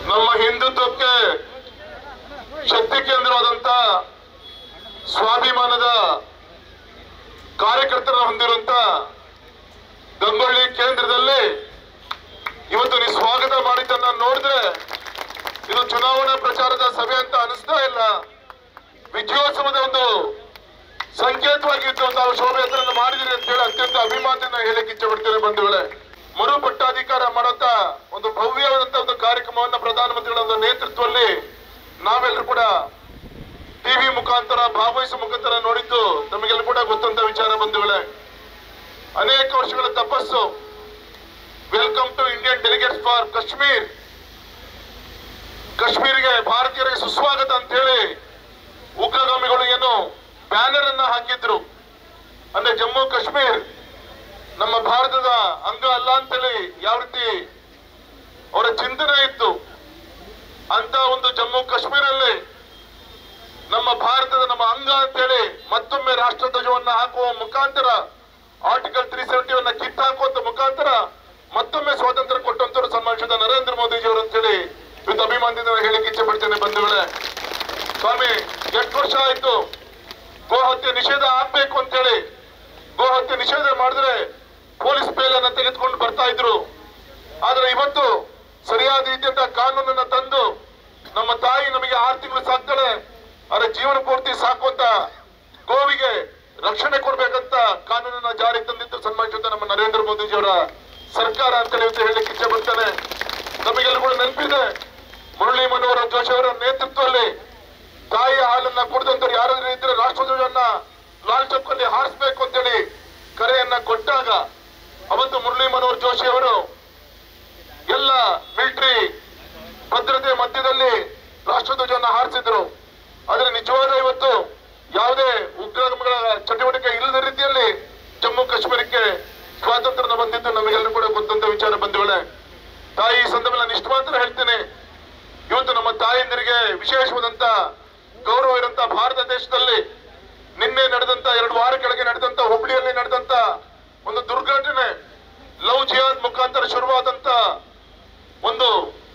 ನಮ್ಮ ಹಿಂದುತ್ವಕ್ಕೆ ಶಕ್ತಿ ಕೇಂದ್ರವಾದಂತ ಸ್ವಾಭಿಮಾನದ ಕಾರ್ಯಕರ್ತರ ಹೊಂದಿರುವಂತ ಗಂಗೊಳ್ಳಿ ಕೇಂದ್ರದಲ್ಲಿ ಇವತ್ತು ನೀವು ಸ್ವಾಗತ ಮಾಡಿದ್ದನ್ನ ನೋಡಿದ್ರೆ ಇದು ಚುನಾವಣಾ ಪ್ರಚಾರದ ಸಭೆ ಅಂತ ಅನಿಸ್ತಾ ಇಲ್ಲ ವಿಜಯೋತ್ಸವದ ಒಂದು ಸಂಕೇತವಾಗಿದ್ದು ತಾವು ಶೋಭೆಯನ್ನು ಮಾಡಿದಿರಿ ಅಂತ ಹೇಳಿ ಅತ್ಯಂತ ಅಭಿಮಾನದಿಂದ ಹೇಳಿಕ್ಕೆ ಇಚ್ಛೆ ಪಡ್ತೇನೆ ಬಂಧುಗಳೇ ಮರು ಪಟ್ಟಾಧಿಕಾರ ಮಾಡುತ್ತಾ ಒಂದು ಭವ್ಯವಾದಂತಹ ಒಂದು ಕಾರ್ಯಕ್ರಮವನ್ನ ಪ್ರಧಾನಮಂತ್ರಿಗಳ ಒಂದು ನೇತೃತ್ವದಲ್ಲಿ ನಾವೆಲ್ಲರೂ ಕೂಡ ಟಿವಿ ಮುಖಾಂತರ ಭಾಗವಹಿಸುವ ಮುಖಾಂತರ ನೋಡಿದ್ದು ನಮಗೆಲ್ಲ ಕೂಡ ಗೊತ್ತಂತ ವಿಚಾರ ಬಂಧುಗಳೇ ಅನೇಕ ವರ್ಷಗಳ ತಪಸ್ಸು welcome to Indian delegates for Kashmir ಕಾಶ್ಮೀರಿಗೆ ಭಾರತೀಯರಿಗೆ ಸುಸ್ವಾಗತ ಅಂತ ಹೇಳಿ ಉಗ್ರಗಾಮಿಗಳು ಏನು ಬ್ಯಾನರ್ ಅನ್ನ ಹಾಕಿದ್ರು ಅಂದ್ರೆ ಜಮ್ಮು ಕಾಶ್ಮೀರ್ ನಮ್ಮ ಭಾರತದ ಅಂಗ ಅಲ್ಲ ಅಂತೇಳಿ ಯಾವ ರೀತಿ ಅವರ ಚಿಂತನೆ ಇತ್ತು ಅಂತ ಒಂದು ಜಮ್ಮು ಕಾಶ್ಮೀರಲ್ಲಿ ನಮ್ಮ ಭಾರತದ ನಮ್ಮ ಅಂಗ ಅಂತೇಳಿ ಮತ್ತೊಮ್ಮೆ ರಾಷ್ಟ್ರ ಧ್ವಜವನ್ನ ಹಾಕುವ ಮುಖಾಂತರ ಆರ್ಟಿಕಲ್ ತ್ರೀ ಸೆವೆಂಟಿವನ್ನ ಕಿತ್ತಾಕುವಂತ ಮುಖಾಂತರ ಮತ್ತೊಮ್ಮೆ ಸ್ವಾತಂತ್ರ್ಯ ಕೊಟ್ಟಂತವರು ಸನ್ಮಾನಿಸಿದ ನರೇಂದ್ರ ಮೋದಿಜಿಯವರು ಅಂತೇಳಿ ಇವತ್ತು ಅಭಿಮಾನದಿಂದ ಹೇಳಿಕ್ಕೆ ಇಚ್ಛೆ ಪಡ್ತೇನೆ ಬಂಧುಗಳೇ ಸ್ವಾಮಿ ಎಷ್ಟು ವರ್ಷ ಆಯ್ತು ಗೋ ಹತ್ಯೆ ನಿಷೇಧ ಆಗ್ಬೇಕು ಅಂತೇಳಿ ಗೋ ಹತ್ಯೆ ನಿಷೇಧ ಮಾಡಿದ್ರೆ ಪೊಲೀಸ್ ಬೇಲನ್ನ ತೆಗೆದುಕೊಂಡು ಬರ್ತಾ ಇದ್ರು ಆದ್ರೆ ಇವತ್ತು ಸರಿಯಾದ ರೀತಿಯಂತ ಕಾನೂನನ್ನ ತಂದು ನಮ್ಮ ತಾಯಿ ನಮಗೆ ಆರು ತಿಂಗಳು ಸಾಕ್ತಾಳೆ ಅದರ ಜೀವನ ಪೂರ್ತಿ ಸಾಕುವಂತ ಗೋವಿಗೆ ರಕ್ಷಣೆ ಕೊಡ್ಬೇಕಂತ ಕಾನೂನನ್ನ ಜಾರಿಗೆ ತಂದಿದ್ದು ಸನ್ಮಾನಿಸುತ್ತ ನಮ್ಮ ನರೇಂದ್ರ ಮೋದಿಜಿಯವರ ಸರ್ಕಾರ ಅಂತ ಇವತ್ತು ಹೇಳಲಿಕ್ಕೆ ಇಚ್ಛೆ ಪಡ್ತಾನೆ ನಮಗೆಲ್ಲ ಕೂಡ ನೆನಪಿದೆ ಮುರಳಿ ಮನೋಹರ ಜೋಶಿ ಅವರ ನೇತೃತ್ವದಲ್ಲಿ ತಾಯಿಯ ಹಾಲನ್ನ ಕುಡಿದಂತವ್ರು ಯಾರಾದ್ರೂ ಇದ್ರೆ ರಾಷ್ಟ್ರಧ್ವಜವನ್ನ ಲಾಲ್ ಚೌಕ್ ಅಲ್ಲಿ ಹಾರಿಸ್ಬೇಕು ಅಂತೇಳಿ ಕರೆಯನ್ನ ಕೊಟ್ಟಾಗ ಅವತ್ತು ಮುರಳಿ ಮನೋಹರ್ ಜೋಶಿ ಅವರು ಎಲ್ಲ ಮಿಲಿಟರಿ ಭದ್ರತೆ ಮಧ್ಯದಲ್ಲಿ ರಾಷ್ಟ್ರಧ್ವಜವನ್ನ ಹಾರಿಸಿದ್ರು ಆದ್ರೆ ನಿಜವಾದ ಇವತ್ತು ಯಾವುದೇ ಉಗ್ರಗಳ ಚಟುವಟಿಕೆ ಇಲ್ಲದ ರೀತಿಯಲ್ಲಿ ಜಮ್ಮು ಕಾಶ್ಮೀರಕ್ಕೆ ಸ್ವಾತಂತ್ರ್ಯ ಬಂದಿದ್ದು ನಮಗೆಲ್ಲರೂ ಕೂಡ ಗೊತ್ತಂತ ವಿಚಾರ ಬಂಧುಗಳೇ ತಾಯಿ ಈ ಸಂದರ್ಭದಲ್ಲಿ ಇಷ್ಟು ಮಾತ್ರ ಹೇಳ್ತೇನೆ ಇವತ್ತು ನಮ್ಮ ತಾಯಂದಿರಿಗೆ ವಿಶೇಷವಾದಂತ ಗೌರವ ಇರುವಂತ ಭಾರತ ದೇಶದಲ್ಲಿ ನಿನ್ನೆ ನಡೆದಂತ ಎರಡು ವಾರ ಕೆಳಗೆ ನಡೆದಂತ ಹುಬ್ಳಿಯಲ್ಲಿ ನಡೆದಂತ ಒಂದು ದುರ್ಘಟನೆ ಲವ್ ಜಿಹಾದ್ ಮುಖಾಂತರ ಶುರುವಾದಂತ ಒಂದು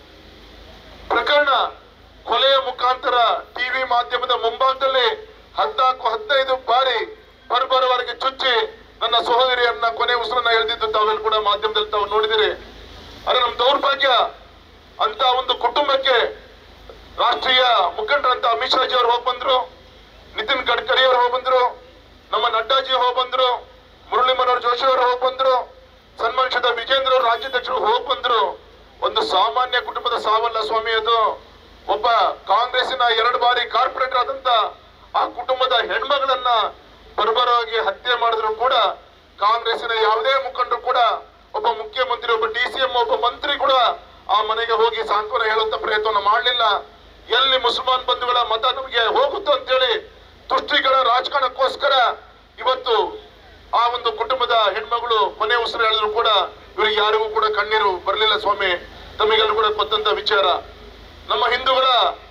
ಪ್ರಕರಣ ಕೊಲೆಯ ಮುಖಾಂತರ ಟಿವಿ ಮಾಧ್ಯಮದ ಮುಂಭಾಗದಲ್ಲಿ ಹದ್ನಾಲ್ಕು ಹದಿನೈದು ಬಾರಿ ಬರ್ಬರವರೆಗೆ ಚುಚ್ಚಿ ನನ್ನ ಸಹೋದರಿಯನ್ನ ಕೊನೆ ಉಸಿರನ್ನ ಎಳೆದಿದ್ದು ತಾವೆಲ್ಲ ಕೂಡ ಮಾಧ್ಯಮದಲ್ಲಿ ತಾವು ನೋಡಿದಿರಿ ಆದ್ರೆ ನಮ್ ದೌರ್ಭಾಗ್ಯ ಅಂತ ಒಂದು ಕುಟುಂಬಕ್ಕೆ ರಾಷ್ಟ್ರೀಯ ಮುಖಂಡರಂತ ಅಮಿತ್ ಶಾಜಿ ಅವರು ಹೋಗಿ ಬಂದ್ರು ನಿತಿನ್ ಗಡ್ಕರಿ ಅವರು ಹೋಗಿ ಬಂದ್ರು ನಮ್ಮ ನಡ್ಡಾಜಿ ಹೋಗಿ ಬಂದ್ರು ಮುರಳಿ ಮನೋಹರ್ ಜೋಶಿ ಅವರು ಹೋಗಿ ಬಂದ್ರು ಸನ್ಮಾನಿಸಿದ ವಿಜೇಂದ್ರ ಅವರು ರಾಜ್ಯಾಧ್ಯಕ್ಷರು ಹೋಗಿ ಬಂದ್ರು ಒಂದು ಸಾಮಾನ್ಯ ಕುಟುಂಬದ ಸಾವಲ್ಲ ಸ್ವಾಮಿ ಅದು ಒಬ್ಬ ಕಾಂಗ್ರೆಸ್ಸಿನ ಎರಡು ಬಾರಿ ಕಾರ್ಪೊರೇಟರ್ ಆದಂತ ಆ ಕುಟುಂಬದ ಹೆಣ್ಮಗಳನ್ನ ಬರ್ಬರವಾಗಿ ಹತ್ಯೆ ಮಾಡಿದ್ರು ಕೂಡ ಕಾಂಗ್ರೆಸ್ಸಿನ ಯಾವುದೇ ಮುಖಂಡರು ಕೂಡ ಒಬ್ಬ ಮುಖ್ಯಮಂತ್ರಿ ಒಬ್ಬ ಡಿ ಸಿ ಎಂ ಒಬ್ಬ ಮಂತ್ರಿ ಕೂಡ ಆ ಮನೆಗೆ ಹೋಗಿ ಸಾಂತ್ವನ ಹೇಳುವಂತ ಪ್ರಯತ್ನವನ್ನು ಮಾಡಲಿಲ್ಲ ಎಲ್ಲಿ ಮುಸಲ್ಮಾನ್ ಬಂಧುಗಳ ಮತ ನಮಗೆ ಹೋಗುತ್ತೋ ಅಂತೇಳಿ ತುಷ್ಟಿಗಳ ರಾಜಕಾರಣಕ್ಕೋಸ್ಕರ ಇವತ್ತು ಆ ಒಂದು ಕುಟುಂಬದ ಹೆಣ್ಮಗಳು ಕೊನೆ ಉಸಿರು ಹೇಳಿದ್ರು ಕೂಡ ಇವರಿಗೆ ಯಾರಿಗೂ ಕೂಡ ಕಣ್ಣೀರು ಬರಲಿಲ್ಲ ಸ್ವಾಮಿ ತಮಗೆಲ್ಲರೂ ಕೂಡ ಗೊತ್ತಂತ ವಿಚಾರ ನಮ್ಮ ಹಿಂದೂಗಳ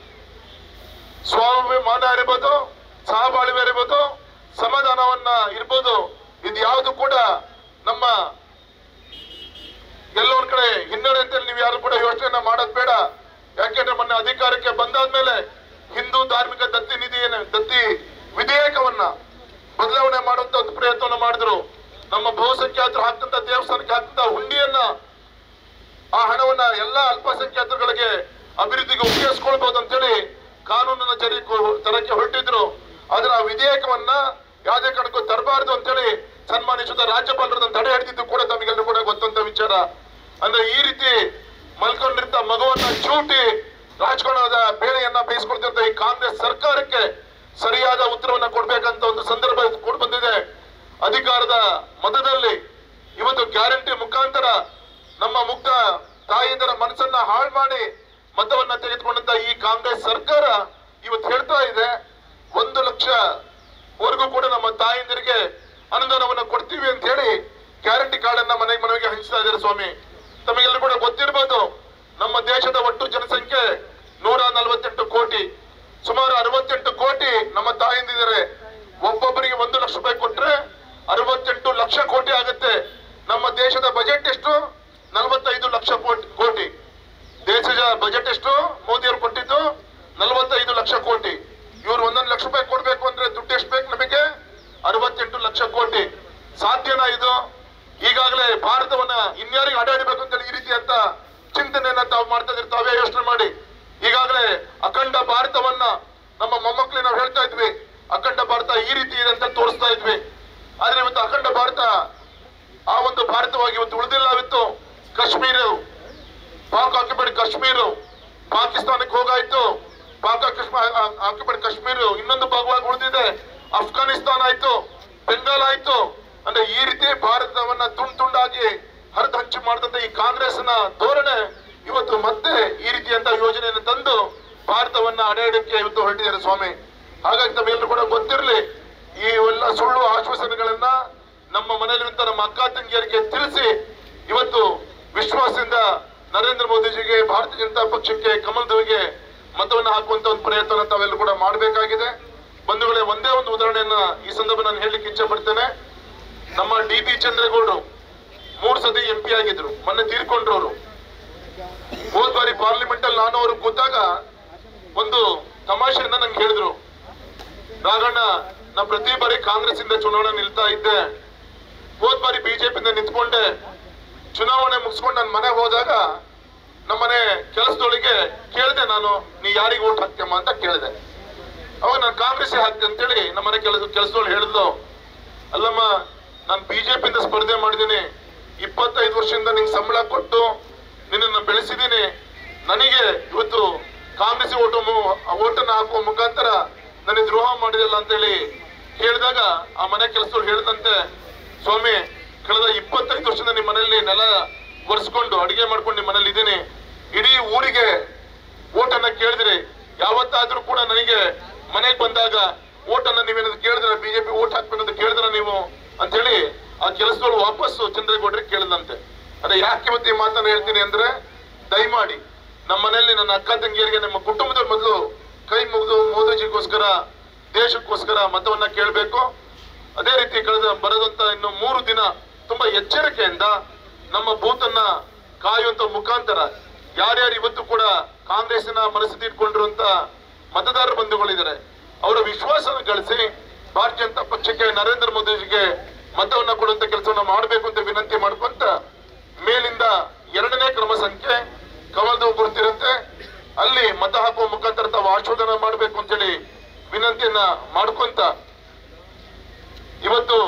ಸ್ವಾಭಿಮಾನ ಇರ್ಬೋದು ಸಹಬಾಳ್ವೆ ಇರ್ಬೋದು ಸಮಾಧಾನವನ್ನ ಇರ್ಬೋದು ಇದು ಯಾವುದು ಕೂಡ ನಮ್ಮ ಎಲ್ಲೋ ಒಂದ್ ಕಡೆ ಹಿನ್ನಡೆ ಅಂತೇಳಿ ನೀವು ಯಾರು ಕೂಡ ಯೋಚನೆಯನ್ನ ಮಾಡೋದ್ ಬೇಡ ಯಾಕೆಂದ್ರೆ ಮೊನ್ನೆ ಅಧಿಕಾರಕ್ಕೆ ಬಂದಾದ್ಮೇಲೆ ಹಿಂದೂ ಧಾರ್ಮಿಕ ದತ್ತಿ ನಿಧಿ ಏನು ದತ್ತಿ ವಿಧೇಯಕವನ್ನ ಬದಲಾವಣೆ ಮಾಡುವಂತ ಒಂದು ಪ್ರಯತ್ನವನ್ನು ಮಾಡಿದ್ರು ನಮ್ಮ ಬಹುಸಂಖ್ಯಾತರು ಹಾಕ್ತಂತ ದೇವಸ್ಥಾನಕ್ಕೆ ಹಾಕ್ತಂತ ಹುಂಡಿಯನ್ನ ಆ ಹಣವನ್ನ ಎಲ್ಲಾ ಅಲ್ಪಸಂಖ್ಯಾತರುಗಳಿಗೆ ಅಭಿವೃದ್ಧಿಗೆ ಉಪಯೋಗಿಸ್ಕೊಳ್ಬಹುದು ಅಂತೇಳಿ ಕಾನೂನನ್ನ ಜಾರಿ ತರಕ್ಕೆ ಹೊರಟಿದ್ರು ಆದ್ರೆ ಆ ವಿಧೇಯಕವನ್ನ ಯಾವುದೇ ಕಾರಣಕ್ಕೂ ತರಬಾರದು ಅಂತೇಳಿ ಸನ್ಮಾನಿಸಿದ ರಾಜ್ಯಪಾಲರನ್ನ ತಡೆ ಹಿಡಿದಿದ್ದು ಕೂಡ ತಮಗೆಲ್ಲರೂ ಕೂಡ ಗೊತ್ತಂತ ವಿಚಾರ ಅಂದ್ರೆ ಈ ರೀತಿ ಮಲ್ಕೊಂಡಿರ್ತ ಮಗುವನ್ನ ಚೂಟಿ ರಾಜಕಾರಣದ ಬೇಳೆಯನ್ನ ಬೇಯಿಸ್ಕೊಳ್ತಿರ್ತ ಈ ಕಾಂಗ್ರೆಸ್ ಸರ್ಕಾರಕ್ಕೆ ಸರಿಯಾದ ಉತ್ತರವನ್ನ ಕೊಡ್ಬೇಕಂತ ಒಂದು ಸಂದರ್ಭ ಕೂಡ ಬಂದಿದೆ ಅಧಿಕಾರದ ಮತದಲ್ಲಿ ಇವತ್ತು ಗ್ಯಾರಂಟಿ ಮುಖಾಂತರ ನಮ್ಮ ಮುಗ್ಧ ತಾಯಿಯಂದರ ಮನಸ್ಸನ್ನ ಹಾಳು ಮಾಡಿ ಮತವನ್ನ ತೆಗೆದುಕೊಂಡಂತ ಈ ಕಾಂಗ್ರೆಸ್ ಸರ್ಕಾರ ಇವತ್ತು ಹೇಳ್ತಾ ಇದೆ ಒಂದು ಲಕ್ಷ ವರೆಗೂ ಕೂಡ ನಮ್ಮ ತಾಯಂದಿರಿಗೆ ಅನುದಾನವನ್ನ ಕೊಡ್ತೀವಿ ಅಂತ ಹೇಳಿ ಗ್ಯಾರಂಟಿ ಕಾರ್ಡ್ ಅನ್ನ ಮನೆಗೆ ಮನೆಗೆ ಹಂಚ್ತಾ ಇದ್ದಾರೆ ಸ್ವಾಮಿ ತಮಗೆಲ್ಲರೂ ಕೂಡ ಗೊತ್ತಿರ್ಬೋದು ನಮ್ಮ ದೇಶದ ಒಟ್ಟು ಜನಸಂಖ್ಯೆ ನೂರ ನಲವತ್ತೆಂಟು ಕೋಟಿ ಸುಮಾರು ಅರವತ್ತೆಂಟು ಕೋಟಿ ನಮ್ಮ ತಾಯಂದಿದ್ದಾರೆ ಒಬ್ಬೊಬ್ಬರಿಗೆ ಒಂದು ಲಕ್ಷ ರೂಪಾಯಿ ಕೊಟ್ರೆ ಅರವತ್ತೆಂಟು ಲಕ್ಷ ಕೋಟಿ ಆಗುತ್ತೆ ನಮ್ಮ ದೇಶದ ಬಜೆಟ್ ಎಷ್ಟು ನಲವತ್ತೈದು ಲಕ್ಷ ಕೋಟಿ ಕೋಟಿ ದೇಶದ ಬಜೆಟ್ ಎಷ್ಟು ಮೋದಿಯವರು ಕೊಟ್ಟಿದ್ದು ನಲವತ್ತೈದು ಲಕ್ಷ ಕೋಟಿ ಇವ್ರು ಒಂದೊಂದು ಲಕ್ಷ ರೂಪಾಯಿ ಕೊಡ್ಬೇಕು ಅಂದ್ರೆ ದುಡ್ಡು ಎಷ್ಟು ಬೇಕು ನಮಗೆ ಅರವತ್ತೆಂಟು ಲಕ್ಷ ಕೋಟಿ ಸಾಧ್ಯನಾ ಇದು ಈಗಾಗಲೇ ಭಾರತವನ್ನ ಇನ್ಯಾರಿಗೆ ಅಡ್ಡಾಡಬೇಕು ಅಂತ ಈ ರೀತಿ ಅಂತ ಚಿಂತನೆಯನ್ನ ತಾವು ಮಾಡ್ತಾ ಇದ್ರಿ ತಾವೇ ಯೋಚನೆ ಮಾಡಿ ಈಗಾಗಲೇ ಅಖಂಡ ಭಾರತವನ್ನ ನಮ್ಮ ಮೊಮ್ಮಕ್ಕಳಿಗೆ ನಾವು ಹೇಳ್ತಾ ಇದ್ವಿ ಅಖಂಡ ಭಾರತ ಈ ರೀತಿ ಇದೆ ಅಂತ ತೋರಿಸ್ತಾ ಇದ್ವಿ ಆದ್ರೆ ಇವತ್ತು ಅಖಂಡ ಭಾರತ ಆ ಒಂದು ಭಾರತವಾಗಿ ಇವತ್ತು ಉಳಿದಿಲ್ಲವಿತ್ತು ಕಾಶ್ಮೀರ ಪಾಕ್ ಆಕ್ಯುಪೈಡ್ ಕಾಶ್ಮೀರ ಪಾಕಿಸ್ತಾನಕ್ಕೆ ಹೋಗಾಯ್ತು ಪಾಕ್ ಆಕ್ಯುಪೈಡ್ ಕಾಶ್ಮೀರ ಇನ್ನೊಂದು ಭಾಗವಾಗಿ ಉಳಿದಿದೆ ಅಫ್ಘಾನಿಸ್ತಾನ ಆಯ್ತು ಬೆಂಗಾಲ್ ಆಯ್ತು ಅಂದ್ರೆ ಈ ರೀತಿ ಭಾರತವನ್ನ ತುಂಡು ತುಂಡಾಗಿ ಹರಿದು ಹಂಚು ಮಾಡಿದಂತ ಈ ಕಾಂಗ್ರೆಸ್ನ ಧೋರಣೆ ಇವತ್ತು ಮತ್ತೆ ಈ ರೀತಿಯಂತ ಯೋಜನೆಯನ್ನು ತಂದು ಭಾರತವನ್ನ ಅಡೆಯಡಕ್ಕೆ ಇವತ್ತು ಹೊರಟಿದ್ದಾರೆ ಸ್ವಾಮಿ ಹಾಗಾಗಿ ತಮ್ಮೆಲ್ಲರೂ ಕೂಡ ಗೊತ್ತಿರಲಿ ಈ ಎಲ್ಲ ಸುಳ್ಳು ಆಶ್ವಾಸನೆಗಳನ್ನ ನಮ್ಮ ಮನೆಯಲ್ಲಿರುವಂತ ನಮ್ಮ ಅಕ್ಕ ತಂಗಿಯರಿಗೆ ತಿಳಿಸಿ ಇವತ್ತು ವಿಶ್ವಾಸದಿಂದ ನರೇಂದ್ರ ಮೋದಿಜಿಗೆ ಭಾರತೀಯ ಜನತಾ ಪಕ್ಷಕ್ಕೆ ಕಮಲದೇವಿಗೆ ಮತವನ್ನು ಹಾಕುವಂತ ಒಂದು ಪ್ರಯತ್ನ ತಾವೆಲ್ಲರೂ ಕೂಡ ಮಾಡಬೇಕಾಗಿದೆ ಬಂಧುಗಳೇ ಒಂದೇ ಒಂದು ಉದಾಹರಣೆಯನ್ನ ಈ ಸಂದರ್ಭ ನಾನು ಹೇಳಲಿಕ್ಕೆ ಇಚ್ಛೆ ಪಡ್ತೇನೆ ನಮ್ಮ ಡಿ ಬಿ ಚಂದ್ರೇಗೌಡರು ಮೂರು ಸತಿ ಎಂ ಪಿ ಆಗಿದ್ರು ಮೊನ್ನೆ ತೀರ್ಕೊಂಡ್ರು ಅವರು ಹೋದ್ ಬಾರಿ ಪಾರ್ಲಿಮೆಂಟ್ ಅಲ್ಲಿ ನಾನು ಅವರು ಕೂತಾಗ ಒಂದು ತಮಾಷೆಯನ್ನ ನಂಗೆ ಹೇಳಿದ್ರು ರಾಘಣ್ಣ ನಾ ಪ್ರತಿ ಬಾರಿ ಕಾಂಗ್ರೆಸ್ ಇಂದ ಚುನಾವಣೆ ನಿಲ್ತಾ ಇದ್ದೆ ಹೋದ್ ಬಾರಿ ಬಿಜೆಪಿಯಿಂದ ನಿಂತ್ಕೊಂಡೆ ಚುನಾವಣೆ ಮುಗಿಸ್ಕೊಂಡು ನನ್ನ ಮನೆಗೆ ಹೋದಾಗ ನಮ್ಮನೆ ಕೆಲಸದೊಳಗೆ ಕೇಳಿದೆ ನಾನು ನೀ ಯಾರಿಗೆ ಓಟ್ ಹಾಕ್ತಮ್ಮ ಅಂತ ಕೇಳಿದೆ ಅವಾಗ ನಾನು ಕಾಂಗ್ರೆಸ್ ಹಾಕ್ತೆ ಅಂತೇಳಿ ನಮ್ಮನೆ ಕೆಲಸ ಕೆಲಸದೊಳಗೆ ಹೇಳಿದ್ಲು ಅಲ್ಲಮ್ಮ ನಾನು ಬಿಜೆಪಿಯಿಂದ ಸ್ಪರ್ಧೆ ಮಾಡಿದ್ದೀನಿ ಇಪ್ಪತ್ತೈದು ವರ್ಷದಿಂದ ನಿಂಗೆ ಸಂಬಳ ಕೊಟ್ಟು ನಿನ್ನನ್ನು ಬೆಳೆಸಿದ್ದೀನಿ ನನಗೆ ಇವತ್ತು ಕಾಂಗ್ರೆಸ್ ಓಟು ಓಟನ್ನು ಹಾಕುವ ಮುಖಾಂತರ ನನಗೆ ದ್ರೋಹ ಮಾಡಿದಲ್ಲ ಅಂತೇಳಿ ಹೇಳಿದಾಗ ಆ ಮನೆ ಕೆಲಸದವ್ರು ಹೇಳಿದಂತೆ ಸ್ವಾಮಿ ಕಳೆದ ಇಪ್ಪತ್ತೈದು ವರ್ಷದಿಂದ ನಿಮ್ಮ ಮನೆಯಲ್ಲಿ ನೆಲ ಒರೆಸ್ಕೊಂಡು ಅಡಿಗೆ ಮಾಡ್ಕೊಂಡು ನಿಮ್ಮ ಮನೇಲಿ ಇದ್ದೀನಿ ಇಡೀ ಊರಿಗೆ ಓಟನ್ನ ಕೇಳಿದ್ರಿ ಯಾವತ್ತಾದ್ರೂ ಕೂಡ ನನಗೆ ಮನೆಗೆ ಬಂದಾಗ ಓಟನ್ನ ನೀವೇನಾದ್ರು ಕೇಳಿದ್ರೆ ಬಿಜೆಪಿ ಓಟ್ ಹಾಕ್ಬೇಕು ಅಂತ ಕೇಳಿದ್ರ ನೀವು ಅಂತ ಹೇಳಿ ಆ ಕೆಲಸದವ್ರು ವಾಪಸ್ಸು ಚಂದ್ರೇಗೌಡರಿಗೆ ಕೇಳಿದಂತೆ ಅದೇ ಯಾಕೆ ಇವತ್ತು ಈ ಮಾತನ್ನ ಹೇಳ್ತೀನಿ ಅಂದ್ರೆ ದಯಮಾಡಿ ನಮ್ಮ ಮನೆಯಲ್ಲಿ ನನ್ನ ಅಕ್ಕ ತಂಗಿಯರಿಗೆ ನಮ್ಮ ಕುಟುಂಬದ ಮೊದಲು ಕೈ ಮುಗಿದು ಮೋದಿಜಿಗೋಸ್ಕರ ದೇಶಕ್ಕೋಸ್ಕರ ಮತವನ್ನ ಕೇಳಬೇಕು ಅದೇ ರೀತಿ ಕಳೆದ ಬರದಂತ ಇನ್ನು ಮೂರು ದಿನ ತುಂಬಾ ಎಚ್ಚರಿಕೆಯಿಂದ ನಮ್ಮ ಬೂತನ್ನ ಕಾಯುವಂತ ಮುಖಾಂತರ ಯಾರ್ಯಾರು ಇವತ್ತು ಕೂಡ ಕಾಂಗ್ರೆಸ್ಸಿನ ಮನಸ್ಥಿತಿ ಇಟ್ಕೊಂಡಿರುವಂತ ಮತದಾರ ಬಂಧುಗಳಿದ್ದಾರೆ ಅವರ ವಿಶ್ವಾಸವನ್ನು ಗಳಿಸಿ ಭಾರತೀಯ ಜನತಾ ಪಕ್ಷಕ್ಕೆ ನರೇಂದ್ರ ಮೋದಿಜಿಗೆ ಮತವನ್ನ ಕೊಡುವಂತ ಕೆಲಸವನ್ನ ಮಾಡಬೇಕು ಅಂತ ವಿನಂತಿ ಮಾಡ್ಕೊಂತ ಮೇಲಿಂದ ಎರಡನೇ ಕ್ರಮ ಸಂಖ್ಯೆ ಕಮಲ್ದೇವ್ ಗುರುತಿರುತ್ತೆ ಅಲ್ಲಿ ಮತ ಹಾಕುವ ಮುಖಾಂತರ ತಾವು ಆಶೋಧನ ಮಾಡಬೇಕು ಅಂತೇಳಿ ವಿನಂತಿಯನ್ನ ಮಾಡ್ಕೊಂತ ಇವತ್ತು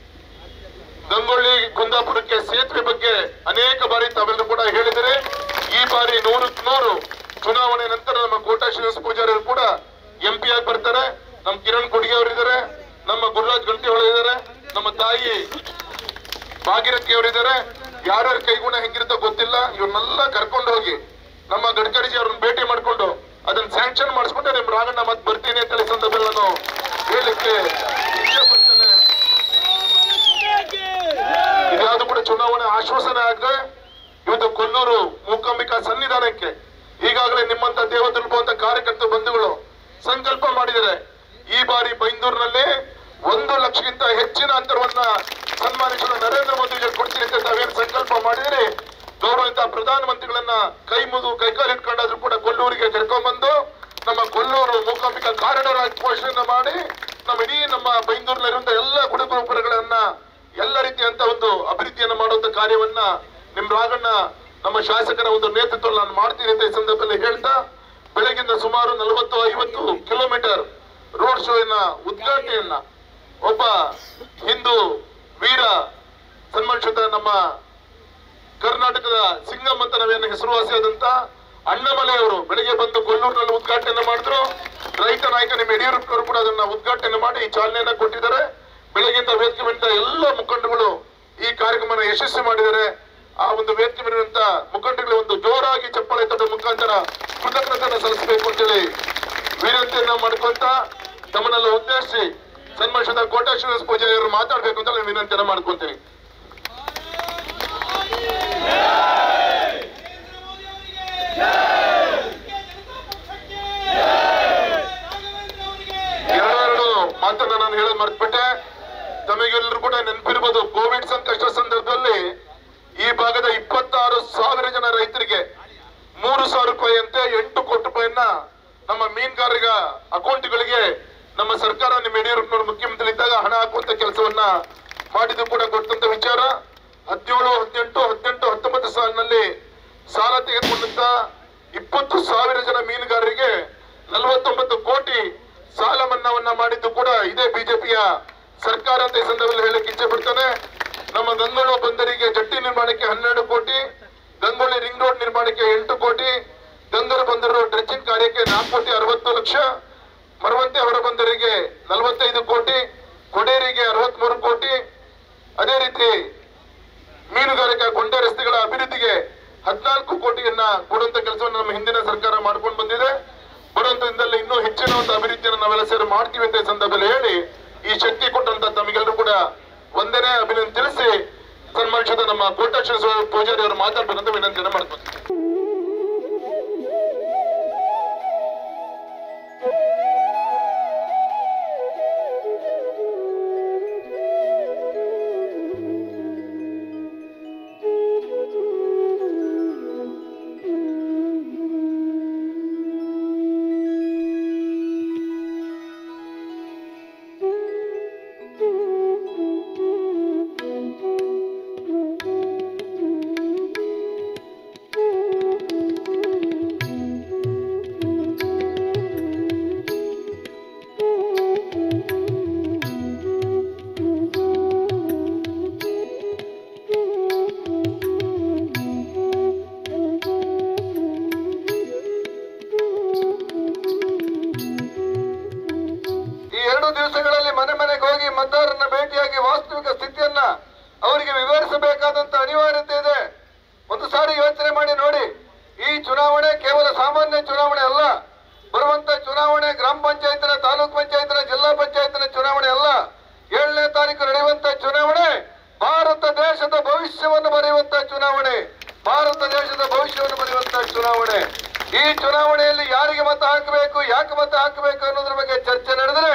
ಗಂಗೊಳ್ಳಿ ಕುಂದಾಪುರಕ್ಕೆ ಸೇತುವೆ ಬಗ್ಗೆ ಅನೇಕ ಬಾರಿ ತಾವೆಲ್ಲರೂ ಕೂಡ ಹೇಳಿದರೆ ಈ ಬಾರಿ ನೂರಕ್ಕೆ ನೂರು ಚುನಾವಣೆ ನಂತರ ನಮ್ಮ ಕೋಟಾ ಶ್ರೀನಿವಾಸ ಪೂಜಾರಿ ಅವರು ಕೂಡ ಎಂ ಪಿ ಆಗಿ ಬರ್ತಾರೆ ನಮ್ಮ ಕಿರಣ್ ಕೊಡುಗೆ ಅವರು ಇದ್ದಾರೆ ನಮ್ಮ ಗುರುರಾಜ್ ಗಂಟಿ ಅವರು ಇದ್ದಾರೆ ನಮ್ಮ ತಾಯಿ ಭಾಗೀರಥಿ ಅವರಿದ್ದಾರೆ ಯಾರ್ಯಾರ ಕೈಗುಣ ಹೆಂಗಿರುತ್ತೋ ಗೊತ್ತಿಲ್ಲ ಇವ್ರನ್ನೆಲ್ಲ ಕರ್ಕೊಂಡು ಹೋಗಿ ನಮ್ಮ ಗಡ್ಕರಿಜಿ ಅವ್ರನ್ನ ಭೇಟಿ ಮಾಡ್ಕೊಂಡು ಅದನ್ನ ಸ್ಯಾಂಕ್ಷನ್ ಮಾಡಿಸ್ಕೊಂಡ್ರೆ ನಿಮ್ ರಾಗಣ್ಣ ಮತ್ತೆ ಬರ್ತೀನಿ ಅಂತ ಹೇಳಿ ಸಂದರ್ಭದಲ್ಲಿ ನಾನು ಹೇಳಲಿಕ್ಕೆ ಇಚ್ಛೆ ಪಡ್ತೇನೆ ಇದ್ಯಾವುದು ಕೂಡ ಚುನಾವಣೆ ಆಶ್ವಾಸನೆ ಆಗದೆ ಇವತ್ತು ಕೊಲ್ಲೂರು ಮೂಕಾಂಬಿಕಾ ಸನ್ನಿಧಾನಕ್ಕೆ ಈಗಾಗಲೇ ನಿಮ್ಮಂತ ದೇವದುರ್ಬಂತ ಕಾರ್ಯಕರ್ತ ಬಂಧುಗಳು ಸಂಕಲ್ಪ ಮಾಡಿದರೆ ಈ ಬಾರಿ ಬೈಂದೂರಿನಲ್ಲಿ ಒಂದು ಲಕ್ಷಕ್ಕಿಂತ ಹೆಚ್ಚಿನ ಅಂತರವನ್ನ ಸನ್ಮಾನಿಸಲು ನರೇಂದ್ರ ಮೋದಿ ಕೊಡ್ತೀನಿ ಅಂತ ತಾವೇನು ಸಂಕಲ್ಪ ಮಾಡಿದರೆ ಗೌರವಿತ ಪ್ರಧಾನಮಂತ್ರಿಗಳನ್ನ ಕೈ ಮುಗಿದು ಕೈಕಾಲು ಇಟ್ಕೊಂಡಾದ್ರೂ ಕೂಡ ಕೊಲ್ಲೂರಿಗೆ ಕರ್ಕೊಂಡ್ಬಂದು ನಮ್ಮ ಕೊಲ್ಲೂರು ಮೂಕಾಂಬಿಕಾ ಕಾರಿಡಾರ್ ಆಗಿ ಘೋಷಣೆ ಮಾಡಿ ನಮ್ಮ ಇಡೀ ನಮ್ಮ ಬೈಂದೂರಿನಲ್ಲಿರುವಂತಹ ಎಲ್ಲ ಗುಡಿಗೋಪುರಗಳನ್ನ ಎಲ್ಲ ರೀತಿಯಂತ ಒಂದು ಅಭಿವೃದ್ಧಿಯನ್ನ ಮಾಡುವಂತ ಕಾರ್ಯವನ್ನ ನಿಮ್ ರಾಗಣ್ಣ ನಮ್ಮ ಶಾಸಕರ ಒಂದು ನೇತೃತ್ವದಲ್ಲಿ ನಾನು ಮಾಡ್ತೀನಿ ಅಂತ ಈ ಸಂದರ್ಭದಲ್ಲಿ ಹೇಳ್ತಾ ಬೆಳಗಿಂದ ಸುಮಾರು ನಲವತ್ತು ಐವತ್ತು ಕಿಲೋಮೀಟರ್ ರೋಡ್ ಶೋನ ಉದ್ಘಾಟನೆಯನ್ನ ಒಬ್ಬ ಹಿಂದೂ ವೀರ ಸನ್ಮಾನಿಸಿದ ನಮ್ಮ ಕರ್ನಾಟಕದ ಸಿಂಗಂ ಅಂತ ನಾವೇನು ಹೆಸರುವಾಸಿಯಾದಂತ ಅಣ್ಣಮಲೆ ಅವರು ಬೆಳಿಗ್ಗೆ ಬಂದು ಕೊಲ್ಲೂರಿನಲ್ಲಿ ಉದ್ಘಾಟನೆ ಮಾಡಿದ್ರು ರೈತ ನಾಯಕ ನಿಮ್ಮ ಯಡಿಯೂರಪ್ಪನವರು ಕೂಡ ಅದನ್ನ ಉದ್ಘಾಟನೆ ಮಾಡಿ ಚಾಲನೆಯನ್ನ ಕೊಟ್ಟಿದ್ದಾರೆ ಬೆಳಗ್ಗೆಯಿಂದ ವೇದಿಕೆ ಮೇಲಿದ್ದ ಎಲ್ಲ ಮುಖಂಡಗಳು ಈ ಕಾರ್ಯಕ್ರಮನ ಯಶಸ್ವಿ ಮಾಡಿದ್ದಾರೆ ಆ ಒಂದು ವೇದಿಕೆ ಮೇಲಿರುವಂತ ಮುಖಂಡಗಳಿಗೆ ಒಂದು ಜೋರಾಗಿ ಚಪ್ಪಾಳೆ ತಟ್ಟೋ ಮುಖಾಂತರ ಕೃತಜ್ಞತೆಯನ್ನು ಸಲ್ಲಿಸಬೇಕು ಅಂತೇಳಿ ವಿನಂತಿಯನ್ನ ಮಾಡ್ಕೊಂತ ತಮ್ಮನ್ನೆಲ್ಲ ಉದ್ದೇಶಿಸಿ ಸನ್ಮಾನಿಸಿದ ಕೋಟಾ ಶ್ರೀನಿವಾಸ ಪೂಜಾರಿ ಅವರು ಮಾತಾಡ್ಬೇಕು ಅಂತ ನಾನು ವಿನಂತಿಯನ್ನ ಮಾಡ್ಕೊಂತೀನಿ ಎರಡೆರಡು ಮಾತನ್ನ ನಾನು ಹೇಳೋದು ಮರ್ತ್ಬಿಟ್ಟೆ ತಮಗೆಲ್ಲರೂ ಕೂಡ ನೆನಪಿರ್ಬೋದು ಕೋವಿಡ್ ಸಂಕಷ್ಟ ಸಂದರ್ಭದಲ್ಲಿ ಈ ಭಾಗದ ಇಪ್ಪತ್ತಾರು ಸಾವಿರ ಜನ ರೈತರಿಗೆ ಮೂರು ಎಂಟು ಕೋಟಿ ರೂಪಾಯಿಯನ್ನ ನಮ್ಮ ಮೀನುಗಾರರ ಅಕೌಂಟ್ಗಳಿಗೆ ನಮ್ಮ ಸರ್ಕಾರ ನಿಮ್ಮ ಯಡಿಯೂರಪ್ಪನವರು ಮುಖ್ಯಮಂತ್ರಿ ಇದ್ದಾಗ ಹಣ ಹಾಕುವಂತ ಕೆಲಸವನ್ನ ಮಾಡಿದ್ದು ಕೂಡ ಗೊತ್ತಂತ ವಿಚಾರ ಹದಿನೇಳು ಹದಿನೆಂಟು ಹದಿನೆಂಟು ಹತ್ತೊಂಬತ್ತು ಸಾಲಿನಲ್ಲಿ ಸಾಲ ತೆಗೆದುಕೊಂಡಂತ ಇಪ್ಪತ್ತು ಸಾವಿರ ಜನ ಮೀನುಗಾರರಿಗೆ ನಲವತ್ತೊಂಬತ್ತು ಕೋಟಿ ಸಾಲ ಮನ್ನಾವನ್ನ ಮಾಡಿದ್ದು ಕೂಡ ಇದೇ ಬಿಜೆಪಿಯ ಸರ್ಕಾರ ಅಂತ ಈ ಸಂದರ್ಭದಲ್ಲಿ ಹೇಳಕ್ಕೆ ಇಚ್ಛೆ ಪಡ್ತಾನೆ ನಮ್ಮ ಗಂಗೋಳ ಬಂದರಿಗೆ ಜಟ್ಟಿ ನಿರ್ಮಾಣಕ್ಕೆ ಹನ್ನೆರಡು ಕೋಟಿ ಗಂಗೊಳ್ಳಿ ರಿಂಗ್ ರೋಡ್ ನಿರ್ಮಾಣಕ್ಕೆ ಎಂಟು ಕೋಟಿ ಗಂಗರ ಬಂದರು ಡ್ರೆಂಚಿಂಗ್ ಕಾರ್ಯಕ್ಕೆ ನಾಲ್ಕು ಕೋಟಿ ಅರವತ್ತು ಲಕ್ಷ ಮರವಂತೆ ಹೊರ ಬಂದರಿಗೆ ನಲವತ್ತೈದು ಕೋಟಿ ಕೊಡೇರಿಗೆ ಅರವತ್ಮೂರು ಕೋಟಿ ಅದೇ ರೀತಿ ಮೀನುಗಾರಿಕಾ ಗೊಂಡೆ ರಸ್ತೆಗಳ ಅಭಿವೃದ್ಧಿಗೆ ಹದಿನಾಲ್ಕು ಕೋಟಿಯನ್ನ ಕೊಡುವಂತ ಕೆಲಸವನ್ನು ನಮ್ಮ ಹಿಂದಿನ ಸರ್ಕಾರ ಮಾಡ್ಕೊಂಡು ಬಂದಿದೆ ಬರುವಂತ ದಿನದಲ್ಲಿ ಇನ್ನೂ ಹೆಚ್ಚಿನ ಒಂದು ಅಭಿವೃದ್ಧಿಯನ್ನು ನಾವೆಲ್ಲ ಸೇರಿ ಮಾಡ್ತೀವಿ ಅಂತ ಈ ಸಂದರ್ಭದಲ್ಲಿ ಹೇಳಿ ಈ ಶಕ್ತಿ ಕೊಟ್ಟಂತ ತಮಗೆಲ್ಲರೂ ಕೂಡ ಒಂದನೇ ಅಭಿನಂದನೆ ತಿಳಿಸಿ ಸನ್ಮಾನಿಸಿದ ನಮ್ಮ ಕೋಟಾಕ್ಷ ಪೂಜಾರಿ ಅವರು ಮಾತಾಡ್ಬೇಕಂತ ವಿನಂತಿಯನ್ನು ಮಾಡ್ತೀನಿ ಈ ಎರಡು ದಿವಸಗಳಲ್ಲಿ ಮನೆ ಮನೆಗೆ ಹೋಗಿ ಮತದಾರರನ್ನ ಭೇಟಿಯಾಗಿ ವಾಸ್ತವಿಕ ಸ್ಥಿತಿಯನ್ನ ಅವರಿಗೆ ವಿವರಿಸಬೇಕಾದಂತ ಅನಿವಾರ್ಯತೆ ಇದೆ ಒಂದು ಸಾರಿ ಯೋಚನೆ ಮಾಡಿ ನೋಡಿ ಈ ಚುನಾವಣೆ ಕೇವಲ ಸಾಮಾನ್ಯ ಚುನಾವಣೆ ಅಲ್ಲ ಬರುವಂತ ಚುನಾವಣೆ ಗ್ರಾಮ ಪಂಚಾಯತ್ನ ತಾಲೂಕ್ ಪಂಚಾಯತ್ನ ಜಿಲ್ಲಾ ಪಂಚಾಯತ್ನ ಚುನಾವಣೆ ಅಲ್ಲ ಏಳನೇ ತಾರೀಕು ನಡೆಯುವಂತ ಚುನಾವಣೆ ಭಾರತ ದೇಶದ ಭವಿಷ್ಯವನ್ನು ಬರೆಯುವಂತ ಚುನಾವಣೆ ಭಾರತ ದೇಶದ ಭವಿಷ್ಯವನ್ನು ಬರೆಯುವಂತ ಚುನಾವಣೆ ಈ ಚುನಾವಣೆಯಲ್ಲಿ ಯಾರಿಗೆ ಮತ ಹಾಕಬೇಕು ಯಾಕೆ ಮತ ಹಾಕಬೇಕು ಅನ್ನೋದ್ರ ಬಗ್ಗೆ ಚರ್ಚೆ ನಡೆದರೆ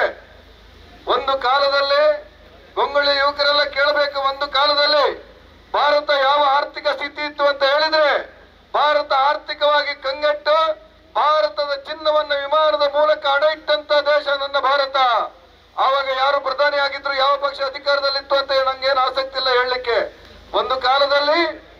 ಒಂದು ಕಾಲದಲ್ಲಿ ಗೊಂಗೊಳ್ಳಿ ಯುವಕರೆಲ್ಲ ಕೇಳಬೇಕು ಒಂದು ಕಾಲದಲ್ಲಿ ಭಾರತ ಯಾವ ಆರ್ಥಿಕ ಸ್ಥಿತಿ ಇತ್ತು ಅಂತ ಹೇಳಿದ್ರೆ ಭಾರತ ಆರ್ಥಿಕವಾಗಿ ಕಂಗೆಟ್ಟು ಭಾರತದ ಚಿನ್ನವನ್ನು ವಿಮಾನದ ಮೂಲಕ ಅಡ ಇಟ್ಟಂತ ದೇಶ ನನ್ನ ಭಾರತ ಆವಾಗ ಯಾರು ಪ್ರಧಾನಿ ಆಗಿದ್ರು ಯಾವ ಪಕ್ಷ ಅಧಿಕಾರದಲ್ಲಿತ್ತು ಅಂತ ನಂಗೇನು ಆಸಕ್ತಿ ಇಲ್ಲ ಹೇಳಲಿಕ್ಕೆ ಒಂದು ಕಾಲದಲ್ಲಿ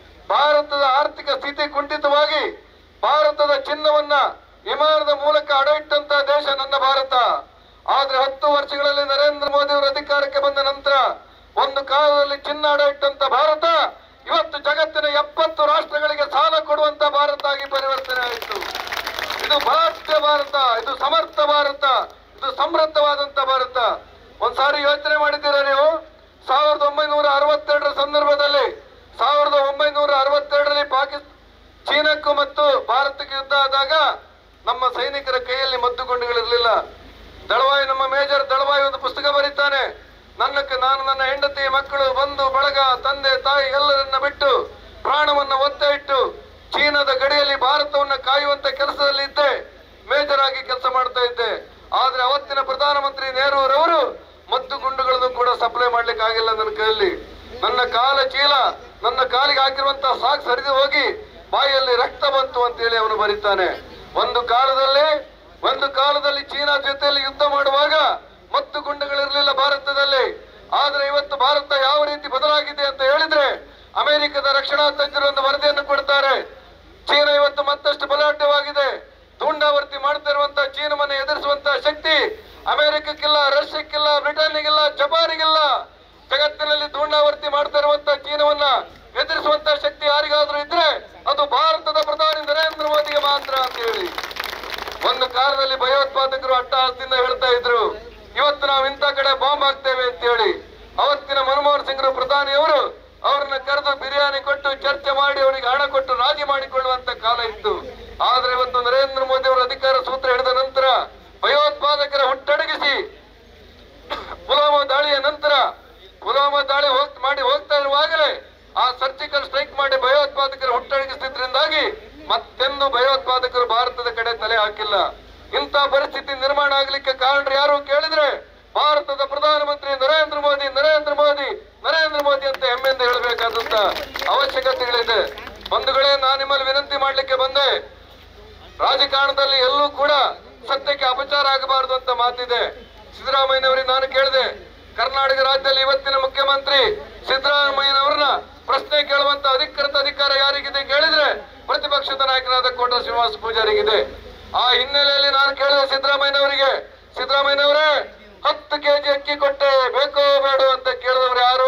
ಭಾರತದ ಆರ್ಥಿಕ ಸ್ಥಿತಿ ಕುಂಠಿತವಾಗಿ ಭಾರತದ ಚಿನ್ನವನ್ನ ವಿಮಾನದ ಮೂಲಕ ಅಡ ಇಟ್ಟಂತ ದೇಶ ನನ್ನ ಭಾರತ ಆದ್ರೆ ಹತ್ತು ವರ್ಷಗಳಲ್ಲಿ ನರೇಂದ್ರ ಮೋದಿ ಅವರು ಅಧಿಕಾರಕ್ಕೆ ಬಂದ ನಂತರ ಒಂದು ಕಾಲದಲ್ಲಿ ಚಿನ್ನ ಅಡ ಇಟ್ಟಂತ ಭಾರತ ಇವತ್ತು ಜಗತ್ತಿನ ಎಪ್ಪತ್ತು ರಾಷ್ಟ್ರಗಳಿಗೆ ಸಾಲ ಕೊಡುವಂತ ಭಾರತ ಆಗಿ ಪರಿವರ್ತನೆ ಆಯಿತು ಇದು ಬಲಾಢ್ಯ ಭಾರತ ಇದು ಸಮರ್ಥ ಭಾರತ ಇದು ಸಮೃದ್ಧವಾದಂತ ಭಾರತ ಒಂದ್ಸಾರಿ ಯೋಚನೆ ಮಾಡಿದ್ದೀರಾ ನೀವು ಸಾವಿರದ ಒಂಬೈನೂರ ಅರವತ್ತೆರಡರ ಸಂದರ್ಭದಲ್ಲಿ ಸಾವಿರದ ಒಂಬೈನೂರ ಅರವತ್ತೆರಡರಲ್ಲಿ ಪಾಕಿಸ್ತಾನ ಚೀನಾಕ್ಕೂ ಮತ್ತು ಭಾರತಕ್ಕೆ ಯುದ್ಧ ಆದಾಗ ನಮ್ಮ ಸೈನಿಕರ ಕೈಯಲ್ಲಿ ಮದ್ದುಗುಂಡುಗಳಿರಲಿಲ್ಲ ದಳವಾಯಿ ನಮ್ಮ ಮೇಜರ್ ದಳವಾಯಿ ಒಂದು ಪುಸ್ತಕ ಬರೀತಾನೆ ನನ್ನಕ್ಕೆ ನಾನು ನನ್ನ ಹೆಂಡತಿ ಮಕ್ಕಳು ಬಂಧು ಬಳಗ ತಂದೆ ತಾಯಿ ಎಲ್ಲರನ್ನ ಬಿಟ್ಟು ಪ್ರಾಣವನ್ನ ಒತ್ತೆ ಇಟ್ಟು ಚೀನಾದ ಗಡಿಯಲ್ಲಿ ಭಾರತವನ್ನ ಕಾಯುವಂತ ಕೆಲಸದಲ್ಲಿ ಇದ್ದೆ ಮೇಜರ್ ಆಗಿ ಕೆಲಸ ಮಾಡ್ತಾ ಇದ್ದೆ ಆದ್ರೆ ಅವತ್ತಿನ ಪ್ರಧಾನಮಂತ್ರಿ ನೆಹರೂರವರು ಮದ್ದು ಗುಂಡುಗಳನ್ನು ಕೂಡ ಸಪ್ಲೈ ಮಾಡ್ಲಿಕ್ಕೆ ಆಗಿಲ್ಲ ನನ್ನ ಕೈಯಲ್ಲಿ ನನ್ನ ಕಾಲ ಚೀಲ ನನ್ನ ಕಾಲಿಗೆ ಹಾಕಿರುವಂತ ಸಾಕ್ ಸರಿದು ಹೋಗಿ ಬಾಯಲ್ಲಿ ರಕ್ತ ಬಂತು ಅಂತೇಳಿ ಅವನು ಬರೀತಾನೆ ಒಂದು ಕಾಲದಲ್ಲಿ ಒಂದು ಕಾಲದಲ್ಲಿ ಚೀನಾ ಜೊತೆಯಲ್ಲಿ ಯುದ್ಧ ಮಾಡುವಾಗ ಮತ್ತು ಗುಂಡುಗಳಿರಲಿಲ್ಲ ಭಾರತದಲ್ಲಿ ಆದ್ರೆ ಇವತ್ತು ಭಾರತ ಯಾವ ರೀತಿ ಬದಲಾಗಿದೆ ಅಂತ ಹೇಳಿದ್ರೆ ಅಮೆರಿಕದ ರಕ್ಷಣಾ ತಜ್ಞರು ಒಂದು ವರದಿಯನ್ನು ಕೊಡ್ತಾರೆ ಚೀನಾ ಇವತ್ತು ಮತ್ತಷ್ಟು ಬಲಾಢ್ಯವಾಗಿದೆ ದುಂಡಾವರ್ತಿ ಮಾಡ್ತಾ ಇರುವಂತ ಚೀನವನ್ನು ಎದುರಿಸುವಂತ ಶಕ್ತಿ ಅಮೆರಿಕಕ್ಕಿಲ್ಲ ರಷ್ಯಕ್ಕಿಲ್ಲ ಬ್ರಿಟನ್ನಿಗಿಲ್ಲ ಜಪಾನಿಗಿಲ್ಲ ಜಗತ್ತಿನಲ್ಲಿ ದುಂಡಾವರ್ತಿ ಮಾಡ್ತಾ ಇರುವಂತ ಚೀನವನ್ನ ಎದುರಿಸುವಂತ ಶಕ್ತಿ ಯಾರಿಗಾದ್ರೂ ಇದ್ರೆ ಅದು ಭಾರತದ ಪ್ರಧಾನಿ ನರೇಂದ್ರ ಮೋದಿಗೆ ಮಾತ್ರ ಅಂತ ಹೇಳಿ ಒಂದು ಕಾಲದಲ್ಲಿ ಭಯೋತ್ಪಾದಕರು ಅಟ್ಟಹಾಸದಿಂದ ಹೇಳ್ತಾ ಇದ್ರು ಇವತ್ತು ನಾವು ಇಂಥ ಕಡೆ ಬಾಂಬ್ ಹಾಕ್ತೇವೆ ಅಂತ ಹೇಳಿ ಅವತ್ತಿನ ಮನಮೋಹನ್ ಸಿಂಗ್ರು ಪ್ರಧಾನಿಯವರು ಅವ್ರನ್ನ ಕರೆದು ಬಿರಿಯಾನಿ ಕೊಟ್ಟು ಚರ್ಚೆ ಮಾಡಿ ಅವರಿಗೆ ಹಣ ಕೊಟ್ಟು ರಾಜಿ ಮಾಡಿಕೊಳ್ಳುವಂತ ಕಾಲ ಇತ್ತು ಆದ್ರೆ ಇವತ್ತು ನರೇಂದ್ರ ಮೋದಿ ಅವರ ಅಧಿಕಾರ ಸೂತ್ರ ಹಿಡಿದ ನಂತರ ಭಯೋತ್ಪಾದಕರ ಹುಟ್ಟಡಗಿಸಿ ಪುಲ್ವಾಮಾ ದಾಳಿಯ ನಂತರ ಪುಲ್ವಾಮಾ ದಾಳಿ ಹೋಗ್ ಮಾಡಿ ಹೋಗ್ತಾ ಇರುವಾಗಲೇ ಆ ಸರ್ಜಿಕಲ್ ಸ್ಟ್ರೈಕ್ ಮಾಡಿ ಭಯೋತ್ಪಾದಕರು ಹುಟ್ಟಡಗಿಸಿದ್ರಿಂದಾಗಿ ಮತ್ತೆಂದು ಭಯೋತ್ಪಾದಕರು ಭಾರತದ ಕಡೆ ತಲೆ ಹಾಕಿಲ್ಲ ಇಂಥ ಪರಿಸ್ಥಿತಿ ನಿರ್ಮಾಣ ಆಗ್ಲಿಕ್ಕೆ ಕಾರಣ ಯಾರು ಕೇಳಿದ್ರೆ ಭಾರತದ ಪ್ರಧಾನಮಂತ್ರಿ ನರೇಂದ್ರ ಮೋದಿ ನರೇಂದ್ರ ಮೋದಿ ನರೇಂದ್ರ ಮೋದಿ ಅಂತ ಹೆಮ್ಮೆಯಿಂದ ಹೇಳಬೇಕಾದಂತ ಅವಶ್ಯಕತೆಗಳಿದೆ ಬಂಧುಗಳೇ ನಾನು ನಿಮ್ಮಲ್ಲಿ ವಿನಂತಿ ಮಾಡ್ಲಿಕ್ಕೆ ಬಂದೆ ರಾಜಕಾರಣದಲ್ಲಿ ಎಲ್ಲೂ ಕೂಡ ಸತ್ಯಕ್ಕೆ ಅಪಚಾರ ಆಗಬಾರದು ಅಂತ ಮಾತಿದೆ ಸಿದ್ದರಾಮಯ್ಯನವರಿಗೆ ನಾನು ಕೇಳಿದೆ ಕರ್ನಾಟಕ ರಾಜ್ಯದಲ್ಲಿ ಇವತ್ತಿನ ಮುಖ್ಯಮಂತ್ರಿ ಸಿದ್ದರಾಮಯ್ಯನವರನ್ನ ಪ್ರಶ್ನೆ ಕೇಳುವಂತ ಅಧಿಕೃತ ಅಧಿಕಾರ ಯಾರಿಗಿದೆ ಕೇಳಿದ್ರೆ ಪ್ರತಿಪಕ್ಷದ ನಾಯಕರಾದ ಕೋಟ ಶ್ರೀನಿವಾಸ ಪೂಜಾರಿಗಿದೆ ಆ ಹಿನ್ನೆಲೆಯಲ್ಲಿ ನಾನು ಕೇಳಿದೆ ಸಿದ್ದರಾಮಯ್ಯನವರಿಗೆ ಸಿದ್ದರಾಮಯ್ಯನವರೇ ಹತ್ತು ಕೆಜಿ ಅಕ್ಕಿ ಕೊಟ್ಟೆ ಬೇಕೋ ಬೇಡೋ ಅಂತ ಕೇಳಿದವರು ಯಾರು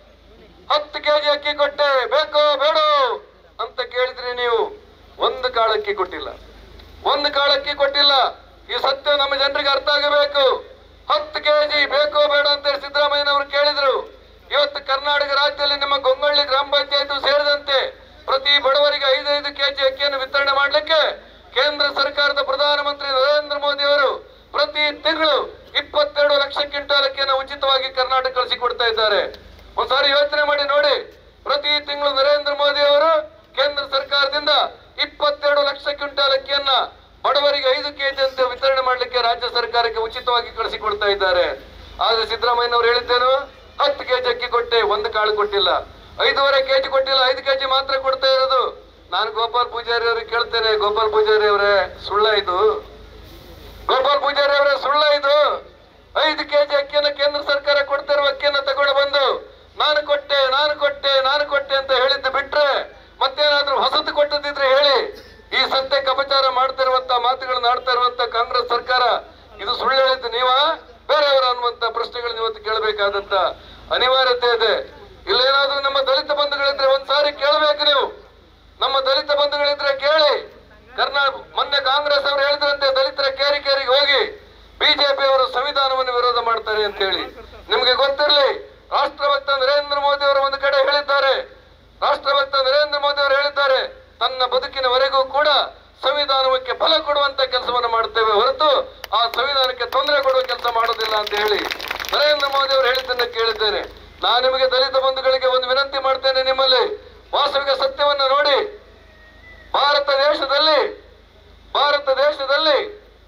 ಹತ್ತು ಕೆಜಿ ಅಕ್ಕಿ ಕೊಟ್ಟೆ ಬೇಕೋ ಬೇಡೋ ಅಂತ ಕೇಳಿದ್ರಿ ನೀವು ಒಂದು ಕಾಳಕ್ಕಿ ಕೊಟ್ಟಿಲ್ಲ ಒಂದು ಕಾಳಕ್ಕಿ ಕೊಟ್ಟಿಲ್ಲ ಈ ಸತ್ಯ ನಮ್ಮ ಜನರಿಗೆ ಅರ್ಥ ಆಗಬೇಕು ಹತ್ತು ಕೆಜಿ ಬೇಕೋ ಬೇಡ ಅಂತ ಹೇಳಿ ಸಿದ್ದರಾಮಯ್ಯನವರು ಕೇಳಿದ್ರು ಇವತ್ತು ಕರ್ನಾಟಕ ರಾಜ್ಯದಲ್ಲಿ ನಿಮ್ಮ ಗೊಂಗೊಳ್ಳಿ ಗ್ರಾಮ ಪಂಚಾಯತ್ ಸೇರಿದಂತೆ ಪ್ರತಿ ಬಡವರಿಗೆ ಐದೈದು ಕೆಜಿ ಅಕ್ಕಿಯನ್ನು ವಿತರಣೆ ಮಾಡಲಿಕ್ಕೆ ಕೇಂದ್ರ ಸರ್ಕಾರದ ಪ್ರಧಾನಮಂತ್ರಿ ನರೇಂದ್ರ ಮೋದಿ ಅವರು ಪ್ರತಿ ತಿಂಗಳು ಇಪ್ಪತ್ತೆರಡು ಲಕ್ಷ ಕ್ವಿಂಟಾಲ್ ಅಕ್ಕಿಯನ್ನು ಉಚಿತವಾಗಿ ಕರ್ನಾಟಕ ಕಳಿಸಿಕೊಡ್ತಾ ಇದ್ದಾರೆ ಒಂದ್ಸಾರಿ ಯೋಚನೆ ಮಾಡಿ ನೋಡಿ ಪ್ರತಿ ತಿಂಗಳು ನರೇಂದ್ರ ಮೋದಿ ಅವರು ಕೇಂದ್ರ ಸರ್ಕಾರದಿಂದ ಇಪ್ಪತ್ತೆರಡು ಲಕ್ಷ ಕ್ವಿಂಟಾಲ್ ಅಕ್ಕಿಯನ್ನ ಬಡವರಿಗೆ ಐದು ಕೆಜಿ ಅಂತ ವಿತರಣೆ ಮಾಡಲಿಕ್ಕೆ ರಾಜ್ಯ ಸರ್ಕಾರಕ್ಕೆ ಉಚಿತವಾಗಿ ಕಳಿಸಿಕೊಡ್ತಾ ಇದ್ದಾರೆ ಆದ್ರೆ ಸಿದ್ದರಾಮಯ್ಯನವರು ಹೇಳಿದ್ದೇನು ಹತ್ತು ಕೆಜಿ ಅಕ್ಕಿ ಕೊಟ್ಟೆ ಒಂದು ಕಾಳು ಕೊಟ್ಟಿಲ್ಲ ಐದೂವರೆ ಕೆಜಿ ಕೊಟ್ಟಿಲ್ಲ ಐದು ಕೆಜಿ ಮಾತ್ರ ಕೊಡ್ತಾ ಇರೋದು ನಾನು ಗೋಪಾಲ್ ಪೂಜಾರಿ ಅವ್ರಿಗೆ ಕೇಳ್ತೇನೆ ಗೋಪಾಲ್ ಪೂಜಾರಿ ಅವರೇ ಸುಳ್ಳ ಇದು ಗೋಪಾಲ್ ಪೂಜಾರಿ ಅವರೇ ಸುಳ್ಳ ಇದು ಐದು ಕೆಜಿ ಅಕ್ಕಿಯನ್ನು ಕೇಂದ್ರ ಸರ್ಕಾರ ಕೊಡ್ತಿರುವ ಅಕ್ಕಿಯನ್ನು ತಗೊಂಡು ಬಂದು ನಾನು ಕೊಟ್ಟೆ ನಾನು ಕೊಟ್ಟೆ ನಾನು ಕೊಟ್ಟೆ ಅಂತ ಹೇಳಿದ್ದು ಬಿಟ್ರೆ ಮತ್ತೇನಾದ್ರೂ ಹೊಸತು ಕೊಟ್ಟದಿದ್ರೆ ಹೇಳಿ ಈ ಸತ್ಯಕ್ಕೆ ಅಪಚಾರ ಮಾಡ್ತಿರುವಂತ ಮಾತುಗಳನ್ನ ಆಡ್ತಾ ಇರುವಂತ ಕಾಂಗ್ರೆಸ್ ಸರ್ಕಾರ ಇದು ಸುಳ್ಳು ಹೇಳಿದ್ದು ನೀವಾ ಬೇರೆಯವರು ಅನ್ನುವಂತ ಪ್ರಶ್ನೆಗಳನ್ನ ಇವತ್ತು ಕೇಳಬೇಕಾದಂತ ಅನಿವಾರ್ಯತೆ ಇದೆ ಇಲ್ಲೇನಾದ್ರೂ ನಮ್ಮ ದಲಿತ ಬಂಧುಗಳಿದ್ರೆ ಒಂದ್ಸಾರಿ ಕೇಳಬೇಕು ನೀವು ನಮ್ಮ ದಲಿತ ಬಂಧುಗಳಿದ್ರೆ ಕೇಳಿ ಕರ್ನಾಟಕ ಮೊನ್ನೆ ಕಾಂಗ್ರೆಸ್ ಅವರು ಹೇಳಿದ್ರಂತೆ ದಲಿತರ ಕೇರಿ ಕೇರಿಗೆ ಹೋಗಿ ಬಿಜೆಪಿ ಅವರು ಸಂವಿಧಾನವನ್ನು ವಿರೋಧ ಮಾಡ್ತಾರೆ ಅಂತ ಹೇಳಿ ನಿಮ್ಗೆ ಗೊತ್ತಿರಲಿ ರಾಷ್ಟ್ರಭಕ್ತ ನರೇಂದ್ರ ಮೋದಿ ಅವರು ಒಂದು ಕಡೆ ಹೇಳಿದ್ದಾರೆ ರಾಷ್ಟ್ರಭಕ್ತ ನರೇಂದ್ರ ಮೋದಿ ಅವರು ಹೇಳಿದ್ದಾರೆ ತನ್ನ ಬದುಕಿನವರೆಗೂ ಕೂಡ ಸಂವಿಧಾನಕ್ಕೆ ಫಲ ಕೊಡುವಂತ ಕೆಲಸವನ್ನು ಮಾಡುತ್ತೇವೆ ಹೊರತು ಆ ಸಂವಿಧಾನಕ್ಕೆ ತೊಂದರೆ ಕೊಡುವ ಕೆಲಸ ಮಾಡೋದಿಲ್ಲ ಅಂತ ಹೇಳಿ ನರೇಂದ್ರ ಮೋದಿ ಅವರು ಹೇಳಿದ್ದನ್ನು ಕೇಳಿದ್ದೇನೆ ನಾನು ನಿಮಗೆ ದಲಿತ ಬಂಧುಗಳಿಗೆ ಒಂದು ವಿನಂತಿ ಮಾಡ್ತೇನೆ ನಿಮ್ಮಲ್ಲಿ ವಾಸ್ತವಿಕ ಸತ್ಯವನ್ನು ನೋಡಿ ಭಾರತ ದೇಶದಲ್ಲಿ ಭಾರತ ದೇಶದಲ್ಲಿ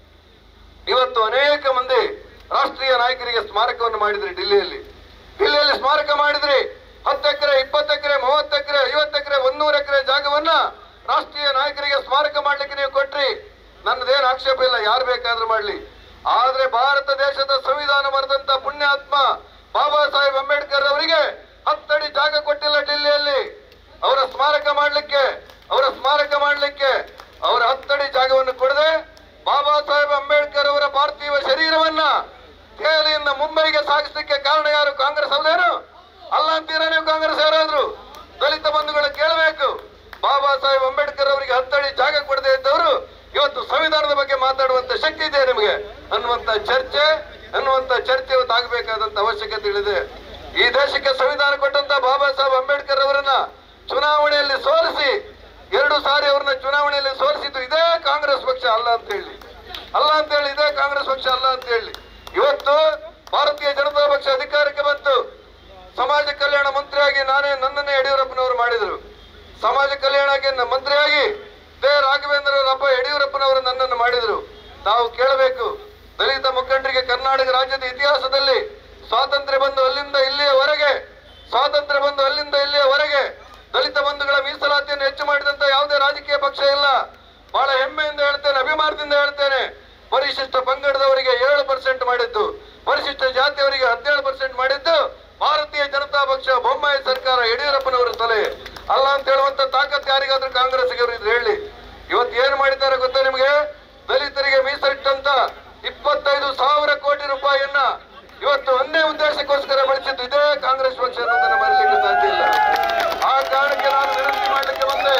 ಇವತ್ತು ಅನೇಕ ಮಂದಿ ರಾಷ್ಟ್ರೀಯ ನಾಯಕರಿಗೆ ಸ್ಮಾರಕವನ್ನು ಮಾಡಿದ್ರಿ ಡಿಲ್ಲಿಯಲ್ಲಿ ಡಿಲ್ಲಿಯಲ್ಲಿ ಸ್ಮಾರಕ ಮಾಡಿದ್ರಿ ಹತ್ತು ಎಕರೆ ಇಪ್ಪತ್ತು ಎಕರೆ ಮೂವತ್ತು ಎಕರೆ ಐವತ್ತು ಎಕರೆ ಒಂದೂರು ಎಕರೆ ಜಾಗವನ್ನ ರಾಷ್ಟ್ರೀಯ ನಾಯಕರಿಗೆ ಸ್ಮಾರಕ ಮಾಡ್ಲಿಕ್ಕೆ ನೀವು ಕೊಟ್ರಿ ನನ್ನದೇನು ಆಕ್ಷೇಪ ಇಲ್ಲ ಯಾರು ಬೇಕಾದ್ರೂ ಮಾಡ್ಲಿ ಆದ್ರೆ ಭಾರತ ದೇಶದ ಸಂವಿಧಾನ ಬರೆದಂತ ಪುಣ್ಯಾತ್ಮ ಬಾಬಾ ಸಾಹೇಬ್ ಅಂಬೇಡ್ಕರ್ ಅವರಿಗೆ ಹತ್ತಡಿ ಜಾಗ ಕೊಟ್ಟಿಲ್ಲ ಡಿಲ್ಲಿಯಲ್ಲಿ ಅವರ ಸ್ಮಾರಕ ಮಾಡ್ಲಿಕ್ಕೆ ಅವರ ಸ್ಮಾರಕ ಮಾಡ್ಲಿಕ್ಕೆ ಅವರ ಹತ್ತಡಿ ಜಾಗವನ್ನು ಕೊಡದೆ ಬಾಬಾ ಸಾಹೇಬ್ ಅಂಬೇಡ್ಕರ್ ಅವರ ಪಾರ್ಥಿವ ಶರೀರವನ್ನ ದೆಹಲಿಯಿಂದ ಮುಂಬೈಗೆ ಸಾಗಿಸಲಿಕ್ಕೆ ಕಾರಣ ಯಾರು ಕಾಂಗ್ರೆಸ್ ಅವರೇನು ಅಲ್ಲ ಅಂತೀರಾ ನೀವು ಕಾಂಗ್ರೆಸ್ ಯಾರಾದ್ರು ದಲಿತ ಬಂಧುಗಳು ಕೇಳಬೇಕು ಬಾಬಾ ಸಾಹೇಬ್ ಅಂಬೇಡ್ಕರ್ ಅವರಿಗೆ ಹತ್ತಡಿ ಜಾಗ ಕೊಡದೇ ಇದ್ದವರು ಇವತ್ತು ಸಂವಿಧಾನದ ಬಗ್ಗೆ ಮಾತಾಡುವಂತ ಶಕ್ತಿ ಇದೆ ನಿಮಗೆ ಅನ್ನುವಂತ ಚರ್ಚೆ ಅನ್ನುವಂತ ಚರ್ಚೆ ಇವತ್ತು ಆಗಬೇಕಾದಂತ ಅವಶ್ಯಕತೆ ಇದೆ ಈ ದೇಶಕ್ಕೆ ಸಂವಿಧಾನ ಕೊಟ್ಟಂತ ಬಾಬಾ ಸಾಹೇಬ್ ಅಂಬೇಡ್ಕರ್ ಅವರನ್ನ ಚುನಾವಣೆಯಲ್ಲಿ ಸೋಲಿಸಿ ಎರಡು ಸಾರಿ ಅವ್ರನ್ನ ಚುನಾವಣೆಯಲ್ಲಿ ಸೋಲಿಸಿದ್ದು ಇದೇ ಕಾಂಗ್ರೆಸ್ ಪಕ್ಷ ಅಲ್ಲ ಅಂತ ಹೇಳಿ ಅಲ್ಲ ಅಂತ ಹೇಳಿ ಇದೇ ಕಾಂಗ್ರೆಸ್ ಪಕ್ಷ ಅಲ್ಲ ಅಂತ ಹೇಳಿ ಇವತ್ತು ಭಾರತೀಯ ಜನತಾ ಪಕ್ಷ ಅಧಿಕಾರಕ್ಕೆ ಬಂತು ಸಮಾಜ ಕಲ್ಯಾಣ ಮಂತ್ರಿಯಾಗಿ ನಾನೇ ನನ್ನನ್ನೇ ಯಡಿಯೂರಪ್ಪನವರು ಮಾಡಿದರು ಸಮಾಜ ಕಲ್ಯಾಣಕ್ಕೆ ನ- ಮಂತ್ರಿಯಾಗಿ ದೇ ರಾಘವೇಂದ್ರ ಅಪ್ಪ ಯಡಿಯೂರಪ್ಪನವರು ನನ್ನನ್ನು ಮಾಡಿದರು ತಾವು ಕೇಳಬೇಕು ದಲಿತ ಮುಖಂಡರಿಗೆ ಕರ್ನಾಟಕ ರಾಜ್ಯದ ಇತಿಹಾಸದಲ್ಲಿ ಸ್ವಾತಂತ್ರ್ಯ ಬಂದು ಅಲ್ಲಿಂದ ಇಲ್ಲಿಯವರೆಗೆ ಸ್ವಾತಂತ್ರ್ಯ ಬಂದು ಅಲ್ಲಿಂದ ಇಲ್ಲಿಯವರೆಗೆ ದಲಿತ ಬಂಧುಗಳ ಮೀಸಲಾತಿಯನ್ನು ಹೆಚ್ಚು ಮಾಡಿದಂತ ಯಾವುದೇ ರಾಜಕೀಯ ಪಕ್ಷ ಇಲ್ಲ ಬಹಳ ಹೆಮ್ಮೆಯಿಂದ ಹೇಳ್ತೇನೆ ಅಭಿಮಾನದಿಂದ ಹೇಳ್ತೇನೆ ಪರಿಶಿಷ್ಟ ಪಂಗಡದವರಿಗೆ ಏಳು ಪರ್ಸೆಂಟ್ ಮಾಡಿದ್ದು ಪರಿಶಿಷ್ಟ ಜಾತಿಯವರಿಗೆ ಹದಿನೇಳು ಪರ್ಸೆಂಟ್ ಮಾಡಿದ್ದು ಭಾರತೀಯ ಜನತಾ ಪಕ್ಷ ಬೊಮ್ಮಾಯಿ ಸರ್ಕಾರ ಯಡಿಯೂರಪ್ಪನವರ ಸಲಹೆ ಅಲ್ಲ ಅಂತ ಹೇಳುವಂತ ತಾಕತ್ ಯಾರಿಗಾದ್ರೂ ಕಾಂಗ್ರೆಸ್ಗೆ ಅವರು ಇದ್ರೆ ಹೇಳಿ ಇವತ್ತು ಏನ್ ಮಾಡಿದ್ದಾರೆ ಗೊತ್ತಾ ನಿಮಗೆ ದಲಿತರಿಗೆ ಮೀಸಲಿಟ್ಟಂತ ಇಪ್ಪತ್ತೈದು ಸಾವಿರ ಕೋಟಿ ರೂಪಾಯಿಯನ್ನ ಇವತ್ತು ಒಂದೇ ಉದ್ದೇಶಕ್ಕೋಸ್ಕರ ಬಳಸಿದ್ದು ಇದೇ ಕಾಂಗ್ರೆಸ್ ಪಕ್ಷ ಅನ್ನೋದನ್ನ ಮರೀಲಿಕ್ಕೆ ಸಾಧ್ಯ ಇಲ್ಲ ಆ ಕಾರಣಕ್ಕೆ ನಾನು ವಿನಂತಿ ಮಾಡಲಿಕ್ಕೆ ಬಂದೆ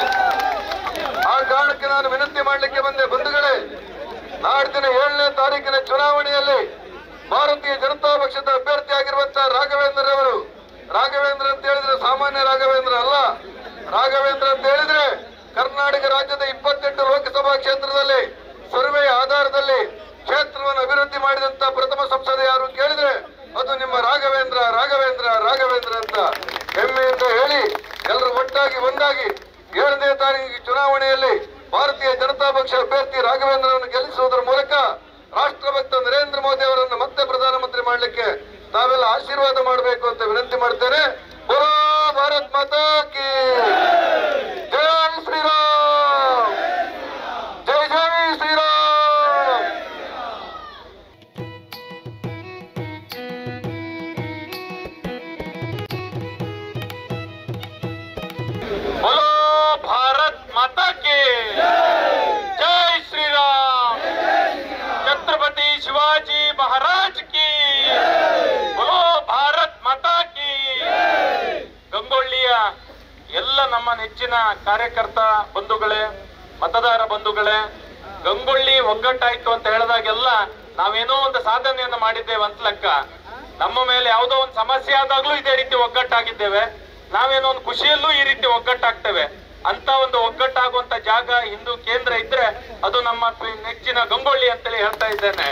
ಆ ಕಾರಣಕ್ಕೆ ನಾನು ವಿನಂತಿ ಮಾಡಲಿಕ್ಕೆ ಬಂದೆ ಬಂಧುಗಳೇ ನಾಡಿನ ಏಳನೇ ತಾರೀಕಿನ ಚುನಾವಣೆಯಲ್ಲಿ ಭಾರತೀಯ ಜನತಾ ಪಕ್ಷದ ಅಭ್ಯರ್ಥಿಯಾಗಿರುವಂತಹ ರಾಘವೇಂದ್ರ ಅವರು ರಾಘವೇಂದ್ರ ಅಂತ ಹೇಳಿದ್ರೆ ಸಾಮಾನ್ಯ ರಾಘವೇಂದ್ರ ಅಲ್ಲ ರಾಘವೇಂದ್ರ ಅಂತ ಹೇಳಿದ್ರೆ ಕರ್ನಾಟಕ ರಾಜ್ಯದ ಇಪ್ಪತ್ತೆಂಟು ಲೋಕಸಭಾ ಕ್ಷೇತ್ರದಲ್ಲಿ ಸರ್ವೆ ಆಧಾರದಲ್ಲಿ ಕ್ಷೇತ್ರವನ್ನು ಅಭಿವೃದ್ಧಿ ಮಾಡಿದಂತ ಪ್ರಥಮ ಸಂಸದ ಯಾರು ಕೇಳಿದ್ರೆ ಅದು ನಿಮ್ಮ ರಾಘವೇಂದ್ರ ರಾಘವೇಂದ್ರ ರಾಘವೇಂದ್ರ ಅಂತ ಹೆಮ್ಮೆಯಿಂದ ಹೇಳಿ ಎಲ್ಲರೂ ಒಟ್ಟಾಗಿ ಒಂದಾಗಿ ಏಳನೇ ತಾರೀಕಿಗೆ ಚುನಾವಣೆಯಲ್ಲಿ ಭಾರತೀಯ ಜನತಾ ಪಕ್ಷ ಅಭ್ಯರ್ಥಿ ರಾಘವೇಂದ್ರವನ್ನು ಗೆಲ್ಲಿಸುವುದರ ಮೂಲಕ ರಾಷ್ಟ್ರಭಕ್ತ ನರೇಂದ್ರ ಮೋದಿ ಅವರನ್ನು ಮತ್ತೆ ಪ್ರಧಾನಮಂತ್ರಿ ಮಾಡಲಿಕ್ಕೆ ತಾವೆಲ್ಲ ಆಶೀರ್ವಾದ ಮಾಡಬೇಕು ಅಂತ ವಿನಂತಿ ಮಾಡ್ತೇನೆ ಬೋಲೋ ಭಾರತ್ ಮಾತಾ ಕಿ ಜೈ ಶ್ರೀರಾಮ್ ಜೈ ಜೈ ಮಹಾರಾಜ್ ಕಿ ಬೋಲೋ ಭಾರತ್ ಮಾತಾ ಕಿ ಗಂಗೊಳ್ಳಿಯ ಎಲ್ಲ ನಮ್ಮ ನೆಚ್ಚಿನ ಕಾರ್ಯಕರ್ತ ಬಂಧುಗಳೇ ಮತದಾರ ಬಂಧುಗಳೇ ಗಂಗೊಳ್ಳಿ ಒಗ್ಗಟ್ಟಾಯ್ತು ಅಂತ ಹೇಳಿದಾಗೆಲ್ಲ ನಾವೇನೋ ಒಂದು ಸಾಧನೆಯನ್ನು ಮಾಡಿದ್ದೇವೆ ಅಂತ ಲೆಕ್ಕ ನಮ್ಮ ಮೇಲೆ ಯಾವುದೋ ಒಂದು ಸಮಸ್ಯೆ ಆದಾಗ್ಲೂ ಇದೇ ರೀತಿ ಒಗ್ಗಟ್ಟಾಗಿದ್ದೇವೆ ನಾವೇನೋ ಒಂದು ಖುಷಿಯಲ್ಲೂ ಈ ರೀತಿ ಒಗ್ಗಟ್ಟಾಗ್ತೇವೆ ಅಂತ ಒಂದು ಒಗ್ಗಟ್ಟಾಗುವಂತ ಜಾಗ ಹಿಂದೂ ಕೇಂದ್ರ ಇದ್ರೆ ಅದು ನಮ್ಮ ಪ್ರಿ- ನೆಚ್ಚಿನ ಗಂಗೊಳ್ಳಿ ಅಂತೇಳಿ ಹೇಳ್ತಾ ಇದ್ದೇನೆ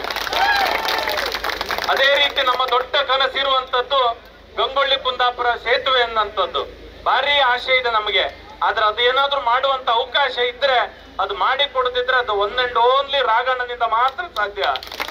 ಅದೇ ರೀತಿ ನಮ್ಮ ದೊಡ್ಡ ಕನಸಿರುವಂತದ್ದು ಗಂಗೊಳ್ಳಿ ಕುಂದಾಪುರ ಸೇತುವೆ ಅನ್ನಂಥದ್ದು ಭಾರಿ ಆಶೆ ಇದೆ ನಮಗೆ ಆದ್ರೆ ಅದೇನಾದ್ರೂ ಮಾಡುವಂತ ಅವಕಾಶ ಇದ್ರೆ ಅದು ಮಾಡಿ ಕೊಡದಿದ್ರೆ ಅದು ಒನ್ ಅಂಡ್ ಓನ್ಲಿ ರಾಘಣ್ಣನಿಂದ ಮಾತ್ರ ಸಾಧ್ಯ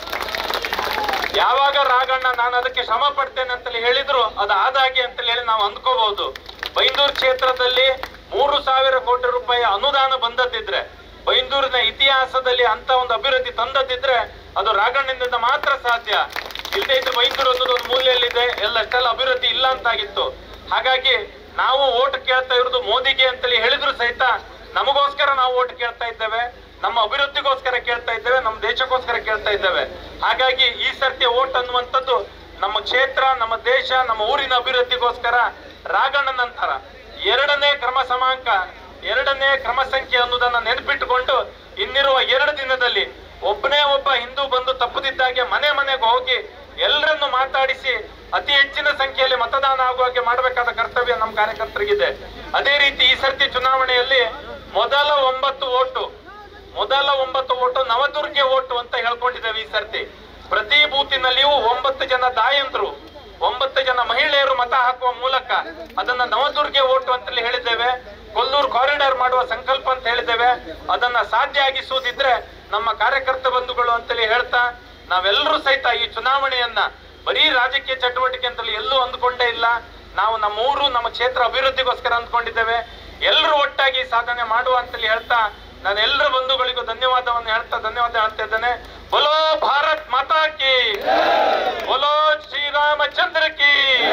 ಯಾವಾಗ ರಾಘಣ್ಣ ನಾನು ಅದಕ್ಕೆ ಶ್ರಮ ಪಡ್ತೇನೆ ಅಂತೇಳಿ ಹೇಳಿದ್ರು ಅದು ಆದಾಗೆ ಅಂತೇಳಿ ಹೇಳಿ ನಾವು ಅಂದ್ಕೋಬಹುದು ಬೈಂದೂರು ಕ್ಷೇತ್ರದಲ್ಲಿ ಮೂರು ಸಾವಿರ ಕೋಟಿ ರೂಪಾಯಿ ಅನುದಾನ ಬಂದದ್ದಿದ್ರೆ ಬೈಂದೂರಿನ ಇತಿಹಾಸದಲ್ಲಿ ಅಂತ ಒಂದು ಅಭಿವೃದ್ಧಿ ತಂದದ್ದಿದ್ರೆ ಅದು ರಾಘಣ್ಣನಿಂದ ಮಾತ್ರ ಸಾಧ್ಯ ಇಲ್ಲದೆ ಇದ್ರೆ ಬೈಂದೂರು ಅನ್ನೋದು ಒಂದು ಮೂಲೆಯಲ್ಲಿದೆ ಎಲ್ಲಷ್ಟೆಲ್ಲ ಅಭಿವೃದ್ಧಿ ಇಲ್ಲ ಅಂತಾಗಿತ್ತು ಹಾಗಾಗಿ ನಾವು ಓಟ್ ಕೇಳ್ತಾ ಇರೋದು ಮೋದಿಗೆ ಅಂತೇಳಿ ಹೇಳಿದ್ರು ಸಹಿತ ನಮಗೋಸ್ಕರ ನಾವು ಓಟ್ ಕೇಳ್ತಾ ಇದ್ದೇವೆ ನಮ್ಮ ಅಭಿವೃದ್ಧಿಗೋಸ್ಕರ ಕೇಳ್ತಾ ಇದ್ದೇವೆ ನಮ್ಮ ದೇಶಕ್ಕೋಸ್ಕರ ಕೇಳ್ತಾ ಇದ್ದೇವೆ ಹಾಗಾಗಿ ಈ ಸರ್ತಿ ಓಟ್ ಅನ್ನುವಂಥದ್ದು ನಮ್ಮ ಕ್ಷೇತ್ರ ನಮ್ಮ ದೇಶ ನಮ್ಮ ಊರಿನ ಅಭಿವೃದ್ಧಿಗೋಸ್ಕರ ರಾಘಣ್ಣ ನಂತರ ಎರಡನೇ ಕ್ರಮ ಸಮಾಂಕ ಎರಡನೇ ಕ್ರಮ ಸಂಖ್ಯೆ ಅನ್ನೋದನ್ನ ನೆನಪಿಟ್ಟುಕೊಂಡು ಇನ್ನಿರುವ ಎರಡು ದಿನದಲ್ಲಿ ಒಬ್ಬನೇ ಒಬ್ಬ ಹಿಂದೂ ಬಂದು ತಪ್ಪದಿದ್ದಾಗೆ ಮನೆ ಮನೆಗೆ ಹೋಗಿ ಎಲ್ಲರನ್ನು ಮಾತಾಡಿಸಿ ಅತಿ ಹೆಚ್ಚಿನ ಸಂಖ್ಯೆಯಲ್ಲಿ ಮತದಾನ ಆಗುವ ಹಾಗೆ ಮಾಡಬೇಕಾದ ಕರ್ತವ್ಯ ನಮ್ಮ ಕಾರ್ಯಕರ್ತರಿಗಿದೆ ಅದೇ ರೀತಿ ಈ ಸರ್ತಿ ಚುನಾವಣೆಯಲ್ಲಿ ಮೊದಲ ಒಂಬತ್ತು ಓಟು ಮೊದಲ ಒಂಬತ್ತು ಓಟು ನವದುರ್ಗೆ ಓಟು ಅಂತ ಹೇಳ್ಕೊಂಡಿದ್ದೇವೆ ಈ ಸರ್ತಿ ಪ್ರತಿ ಬೂತಿನಲ್ಲಿಯೂ ಒಂಬತ್ತು ಜನ ತಾಯಂದ್ರು ಒಂಬತ್ತು ಜನ ಮಹಿಳೆಯರು ಮತ ಹಾಕುವ ಮೂಲಕ ಅದನ್ನ ನವದುರ್ಗೆ ಓಟು ಅಂತೇಳಿ ಹೇಳಿದ್ದೇವೆ ಕೊಲ್ಲೂರು ಕಾರಿಡಾರ್ ಮಾಡುವ ಸಂಕಲ್ಪ ಅಂತ ಹೇಳಿದ್ದೇವೆ ಅದನ್ನ ಸಾಧ್ಯ ಆಗಿಸುವುದಿದ್ರೆ ನಮ್ಮ ಕಾರ್ಯಕರ್ತ ಬಂಧುಗಳು ಅಂತೇಳಿ ಹೇಳ್ತಾ ನಾವೆಲ್ಲರೂ ಸಹಿತ ಈ ಚುನಾವಣೆಯನ್ನ ಬರೀ ರಾಜಕೀಯ ಚಟುವಟಿಕೆ ಅಂತೇಳಿ ಎಲ್ಲೂ ಅಂದ್ಕೊಂಡೇ ಇಲ್ಲ ನಾವು ನಮ್ಮ ಊರು ನಮ್ಮ ಕ್ಷೇತ್ರ ಅಭಿವೃದ್ಧಿಗೋಸ್ಕರ ಅಂದ್ಕೊಂಡಿದ್ದೇವೆ ಎಲ್ಲರೂ ಒಟ್ಟಾಗಿ ಸಾಧನೆ ಮಾಡುವ ಅಂತೇಳಿ ಹೇಳ್ತಾ ನಾನು ಎಲ್ಲರ ಬಂಧುಗಳಿಗೂ ಧನ್ಯವಾದವನ್ನು ಹೇಳ್ತಾ ಧನ್ಯವಾದ ಹೇಳ್ತಾ ಇದ್ದೇನೆ ಬಲೋ ಭಾರತ್ ಮಾತಾ ಕಿ ಬಲೋ ಶ್ರೀರಾಮಚಂದ್ರ ಕಿ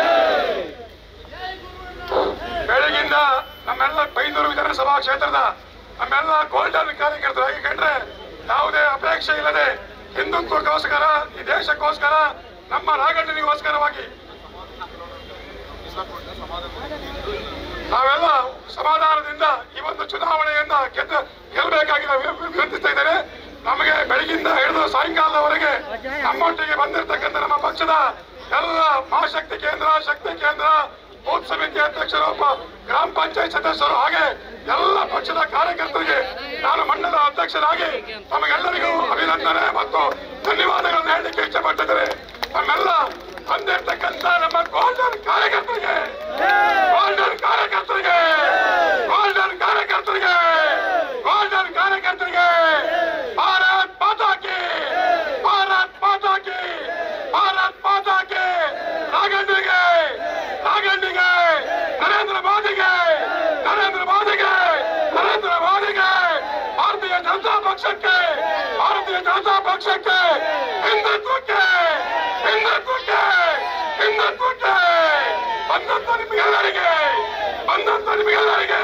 ಬೆಳಗಿಂದ ನಮ್ಮೆಲ್ಲ ಬೈಂದೂರು ವಿಧಾನಸಭಾ ಕ್ಷೇತ್ರದ ನಮ್ಮೆಲ್ಲ ಗೋಲ್ಡನ್ ಕಾರ್ಯಕರ್ತರಾಗಿ ಕಂಡ್ರೆ ಯಾವುದೇ ಅಪೇಕ್ಷೆ ಇಲ್ಲದೆ ಹಿಂದುತ್ವಕ್ಕೋಸ್ಕರ ಈ ದೇಶಕ್ಕೋಸ್ಕರ ನಮ್ಮ ರಾಘಣ್ಣನಿಗೋಸ್ಕರವಾಗಿ ನಾವೆಲ್ಲ ಸಮಾಧಾನದಿಂದ ಈ ಒಂದು ಚುನಾವಣೆಯನ್ನ ಗೆದ್ದು ಗೆಲ್ಲಬೇಕಾಗಿ ನಾವು ವಿನಂತಿಸ್ತಾ ಇದ್ದೇನೆ ನಮಗೆ ಬೆಳಗಿಂದ ಹಿಡಿದು ಸಾಯಂಕಾಲದವರೆಗೆ ನಮ್ಮೊಟ್ಟಿಗೆ ಬಂದಿರತಕ್ಕಂಥ ನಮ್ಮ ಪಕ್ಷದ ಎಲ್ಲ ಮಹಾಶಕ್ತಿ ಕೇಂದ್ರ ಶಕ್ತಿ ಕೇಂದ್ರ ಬೂತ್ ಸಮಿತಿ ಅಧ್ಯಕ್ಷರು ಒಬ್ಬ ಗ್ರಾಮ ಪಂಚಾಯತ್ ಸದಸ್ಯರು ಹಾಗೆ ಎಲ್ಲ ಪಕ್ಷದ ಕಾರ್ಯಕರ್ತರಿಗೆ ನಾನು ಮಂಡಲ ಅಧ್ಯಕ್ಷರಾಗಿ ತಮಗೆಲ್ಲರಿಗೂ ಅಭಿನಂದನೆ ಮತ್ತು ಧನ್ಯವಾದಗಳನ್ನು ಹೇಳಲಿಕ್ಕೆ ಇಷ್ಟಪಟ್ಟಿದ್ದೇನೆ ನಮ್ಮೆಲ್ಲ ಬಂದಿರ್ತಕ್ಕಂಥ ನಮ್ಮ ಗೋಲ್ಡನ್ ಕಾರ್ಯಕರ್ತರಿಗೆ ಗೋಲ್ಡನ್ ಕಾರ್ಯಕರ್ತರಿಗೆ ಗೋಲ್ಡನ್ ಕಾರ್ಯಕರ್ತರಿಗೆ ಗೋಲ್ಡನ್ ಕಾರ್ಯಕರ್ತರಿಗೆ ಭಾರತ್ ಮಾತಾ ಕಿ ಭಾರತ್ ಮಾತಾ ಕಿ ಭಾರತ್ ಮಾತಾ ಕಿ ರಾಘಣ್ಣಿಗೆ ರಾಘಣ್ಣಿಗೆ ನರೇಂದ್ರ ಮೋದಿಗೆ ನರೇಂದ್ರ ಮೋದಿಗೆ ನರೇಂದ್ರ ಮೋದಿಗೆ ಭಾರತೀಯ ಜನತಾ ಪಕ್ಷಕ್ಕೆ ಭಾರತೀಯ ಜನತಾ ಪಕ್ಷಕ್ಕೆ ಹಿಂದುತ್ವಕ್ಕೆ ಹಿಂದುತ್ವಕ್ಕೆ ಹಿಂದುತ್ವಕ್ಕೆ ಬಂದಂತ ನಿಮಗೆಲ್ಲರಿಗೆ ಬಂದಂತ ನಿಮಗೆಲ್ಲರಿಗೆ